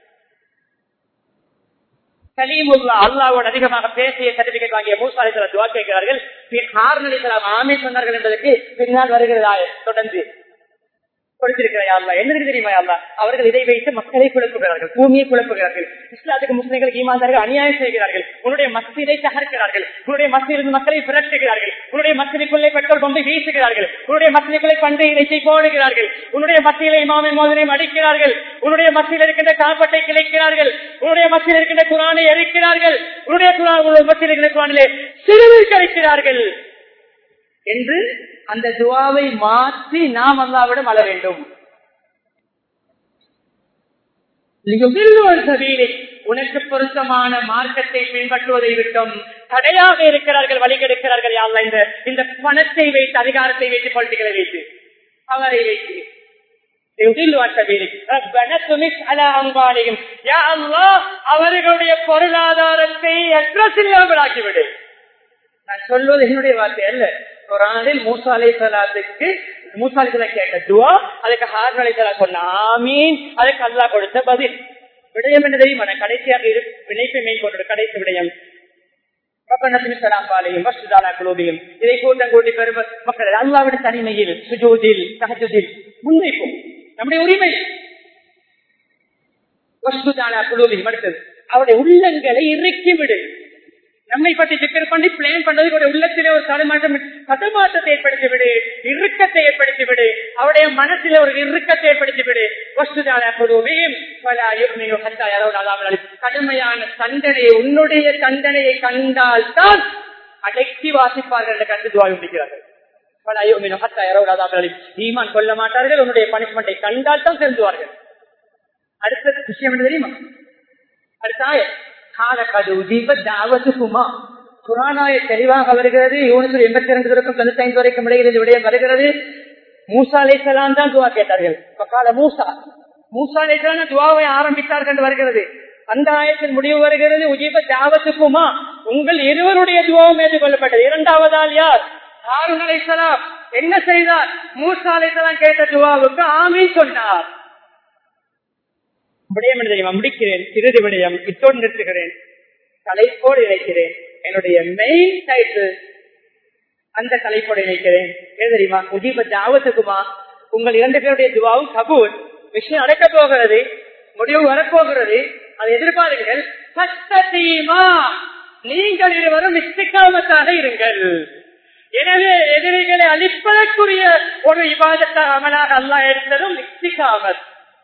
கலீமுல்லா அல்லாவோடு அதிகமாக பேசிய சர்டிபிகேட் வாங்கிய மூசாலை துவா கேட்கிறார்கள் ஆமே சொன்னார்கள் என்பதற்கு பின்னால் வருகிறதா தொடர்ந்து கொடுத்திருக்கிறாயா என்ன தெரியுமா அல்லா அவர்கள் இதை வைத்து மக்களை குழப்புகிறார்கள் பூமியை குழப்புகிறார்கள் இஸ்லாத்துக்கு முஸ்லிம்கள் ஈமாந்தார்கள் அநியாயம் செய்கிறார்கள் உன்னுடைய மஸ்திதை தகர்க்கிறார்கள் உன்னுடைய மஸ்திலிருந்து மக்களை விரட்டுகிறார்கள் உன்னுடைய மஸ்திக்குள்ளே பெட்ரோல் பம்பை வீசுகிறார்கள் உன்னுடைய மஸ்திக்குள்ளே பண்டை இறைச்சி போடுகிறார்கள் உன்னுடைய மத்தியில இமாமை மோதனையும் அடிக்கிறார்கள் உன்னுடைய மத்தியில் இருக்கின்ற காப்பட்டை கிளைக்கிறார்கள் உன்னுடைய மத்தியில் இருக்கின்ற குரானை எரிக்கிறார்கள் உன்னுடைய குரான் மத்தியில் இருக்கின்ற குரானிலே சிறுவில் கழிக்கிறார்கள் என்று அந்த துவாவை மாற்றி நாம் அல்லாவிடம் அழ வேண்டும் உனக்கு பொருத்தமான மார்க்கத்தை பின்பற்றுவதை விட்டும் தடையாக இருக்கிறார்கள் வழிகெடுக்கிறார்கள் யாழ்லா இந்த இந்த பணத்தை வைத்து அதிகாரத்தை வைத்து பொலிட்டிகளை வைத்து அவரை வைத்து அவர்களுடைய பொருளாதாரத்தை அட்ரஸ் இல்லாமல் ஆக்கிவிடு நான் சொல்வது என்னுடைய வார்த்தை அல்ல குரானில் மூசா அலை சலாத்துக்கு மூசா அலை சலா கேட்ட துவா அதுக்கு ஹாரன் அலை சலா சொன்ன ஆமீன் அதுக்கு அல்லா கொடுத்த பதில் விடயம் என்ன தெரியுமா நான் கடைசியாக இணைப்பை மேற்கொண்டு கடைசி விடயம் இதை கூட்டம் கூட்டி பெறும் மக்கள் அல்லாவிட தனிமையில் சுஜோதில் சகஜதில் முன்வைப்போம் நம்முடைய உரிமை வஸ்துதானா குழுவையும் அடுத்தது அவருடைய உள்ளங்களை இறக்கி விடு நம்மை பற்றி சிக்கல் பண்ணி பிளான் பண்ணது உள்ளத்திலே ஒரு தடுமாற்றம் தடுமாற்றத்தை ஏற்படுத்தி விடு இறுக்கத்தை ஏற்படுத்தி விடு அவருடைய மனசில ஒரு இறுக்கத்தை ஏற்படுத்தி விடு கடுமையான தண்டனையை உன்னுடைய தண்டனையை கண்டால் தான் அடக்கி வாசிப்பார்கள் என்று கண்டு துவா முடிக்கிறார்கள் ஈமான் கொள்ள மாட்டார்கள் உன்னுடைய பனிஷ்மெண்டை கண்டால் தான் செலுத்துவார்கள் அடுத்த விஷயம் என்ன தெரியுமா அடுத்த ஆயம் குரானாய தெளிவாக வருகிறது யூனிசூர் எண்பத்தி இரண்டு வரைக்கும் தொண்ணூத்தி ஐந்து வரைக்கும் இடையில் இந்த விடயம் வருகிறது மூசா அலைசலாம் தான் துவா கேட்டார்கள் கால மூசா மூசா அலைசலாம் துவாவை ஆரம்பித்தார்கள் என்று வருகிறது அந்த ஆயத்தின் முடிவு வருகிறது உஜீப ஜாவத்துக்குமா உங்கள் இருவருடைய துவாவும் ஏற்றுக்கொள்ளப்பட்டது இரண்டாவது ஆள் யார் ஹாரூன் அலைஹிஸ்ஸலாம் என்ன செய்தார் மூசா அலைஹிஸ்ஸலாம் கேட்ட துவாவுக்கு ஆமீன் சொன்னார் விடயம் என்ன தெரியுமா முடிக்கிறேன் இறுதி விடயம் இத்தோடு நிறுத்துகிறேன் தலைப்போடு இணைக்கிறேன் என்னுடைய மெயின் டைட்டில் அந்த தலைப்போடு இணைக்கிறேன் என்ன தெரியுமா உஜீப ஜாவத்துக்குமா உங்கள் இரண்டு பேருடைய துவாவும் கபூல் விஷயம் நடக்க போகிறது முடிவு வரப்போகிறது அதை எதிர்பாருங்கள் சத்தீமா நீங்கள் இருவரும் இஸ்திகாமத்தாக இருங்கள் எனவே எதிரிகளை அழிப்பதற்குரிய ஒரு விவாதத்தாக அமலாக அல்லா எடுத்ததும் இஸ்திகாமத்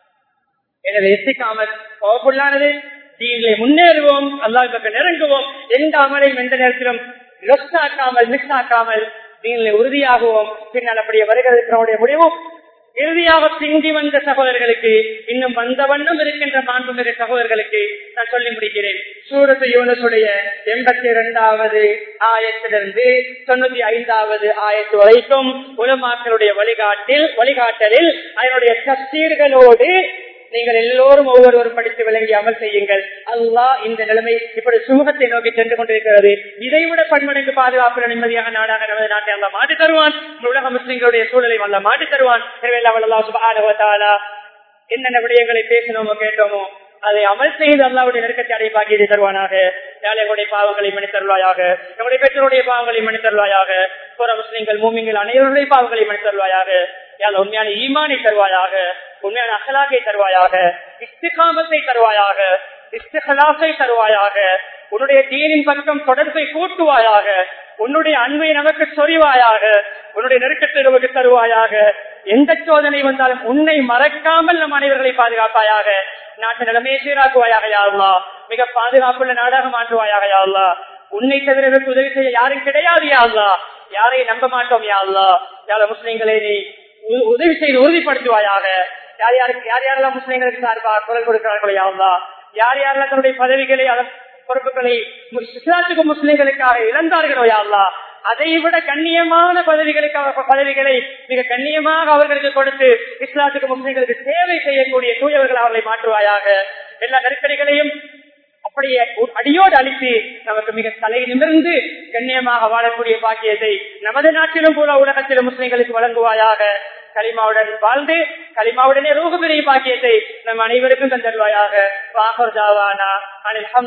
எனவே இஸ்திகாமத் பவர்ஃபுல்லானது தீனிலே முன்னேறுவோம் அல்லாஹ் பக்கம் நெருங்குவோம் எந்த அமலையும் எந்த நேரத்திலும் லொஸ் ஆக்காமல் மிஸ் ஆக்காமல் தீனிலே உறுதியாகுவோம் பின்னால் அப்படியே வருகிறதுடைய முடிவும் இறுதியாக பிந்தி வந்த சகோதரர்களுக்கு இன்னும் வந்த வண்ணம் இருக்கின்ற மாண்புமிகு சகோதரர்களுக்கு நான் சொல்லி முடிக்கிறேன் சூரத்து யூனசுடைய எண்பத்தி இரண்டாவது ஆயத்திலிருந்து தொண்ணூத்தி ஐந்தாவது ஆயத்து வரைக்கும் உலமாக்களுடைய வழிகாட்டில் வழிகாட்டலில் அதனுடைய தஸ்தீர்களோடு நீங்கள் எல்லோரும் ஒவ்வொருவரும் படித்து விளங்கி அமல் செய்யுங்கள் அல்லாஹ் இந்த நிலைமை இப்படி சுமூகத்தை நோக்கி சென்று கொண்டிருக்கிறது இதைவிட பன்மடங்கு பாதுகாப்பு நிம்மதியாக நாடாக நமது நாட்டை அல்ல மாற்றி தருவான் உலக முஸ்லிம்களுடைய சூழலை அல்ல மாற்றி தருவான் எனவே அல்லா சுபானுவத்தாலா என்னென்ன விடயங்களை பேசினோமோ கேட்டோமோ அதை அமல் செய்து அல்லாவுடைய நெருக்கத்தை அடைப்பாக்கியதை தருவானாக ஏழைகளுடைய பாவங்களை மணி தருவாயாக நம்முடைய பெற்றோருடைய பாவங்களை மணி தருவாயாக புற முஸ்லிம்கள் மூமிங்கள் அனைவருடைய பாவங்களை மணி தருவாயாக யாழ் உண்மையான ஈமானை தருவாயாக உண்மையான அகலாகை தருவாயாக இஸ்திகாமத்தை தருவாயாக இஸ்திகலாசை தருவாயாக உன்னுடைய தீனின் பக்கம் தொடர்பை கூட்டுவாயாக உன்னுடைய அன்பை நமக்கு சொறிவாயாக உன்னுடைய நெருக்கத்தை நமக்கு தருவாயாக எந்த சோதனை வந்தாலும் உன்னை மறக்காமல் நம் அனைவர்களை பாதுகாப்பாயாக நாட்டு நிலைமையை சீராக்குவாயாக யாருலா மிக பாதுகாப்புள்ள நாடாக மாற்றுவாயாக யாருலா உன்னை தவிர இதற்கு உதவி செய்ய யாரும் கிடையாது யாருலா யாரையும் நம்ப மாட்டோம் யாருலா யார முஸ்லிம்களை நீ உ- உதவி செய்து உறுதிப்படுத்துவாயாக யார் யாருக்கு யார் யாரெல்லாம் முஸ்லிம்களுக்கு சார்பாக குரல் கொடுக்கிறார்களோ யாருலா யார் யாரெல்லாம் தன்னுடைய பதவிகளை அதன் பொறுப்புகளை மு- இஸ்லாத்துக்கு முஸ்லிம்களுக்காக இழந்தார்களோ யாருலா அதை விட கண்ணியமான பதவிகளுக்காக பதவிகளை மிக கண்ணியமாக அவர்களுக்கு கொடுத்து இஸ்லாத்துக்கு முஸ்லிம்களுக்கு சேவை செய்யக்கூடிய தூயவர்கள் அவர்களை மாற்றுவாயாக எல்லா நெருக்கடிகளையும் அப்படியே உ- அடியோடு அழித்து நமக்கு மிக தலை நிமிர்ந்து கண்ணியமாக வாழக்கூடிய பாக்கியத்தை நமது நாட்டிலும் கூட உலகத்திலும் முஸ்லிம்களுக்கு வழங்குவாயாக களிமாவுடன் வாழ்ந்து களிமாவுடனே ரூப பெரிய பாக்கியத்தை நம் அனைவருக்கும் தந்தருவாயாக வாகர் ஜாவானா அனில்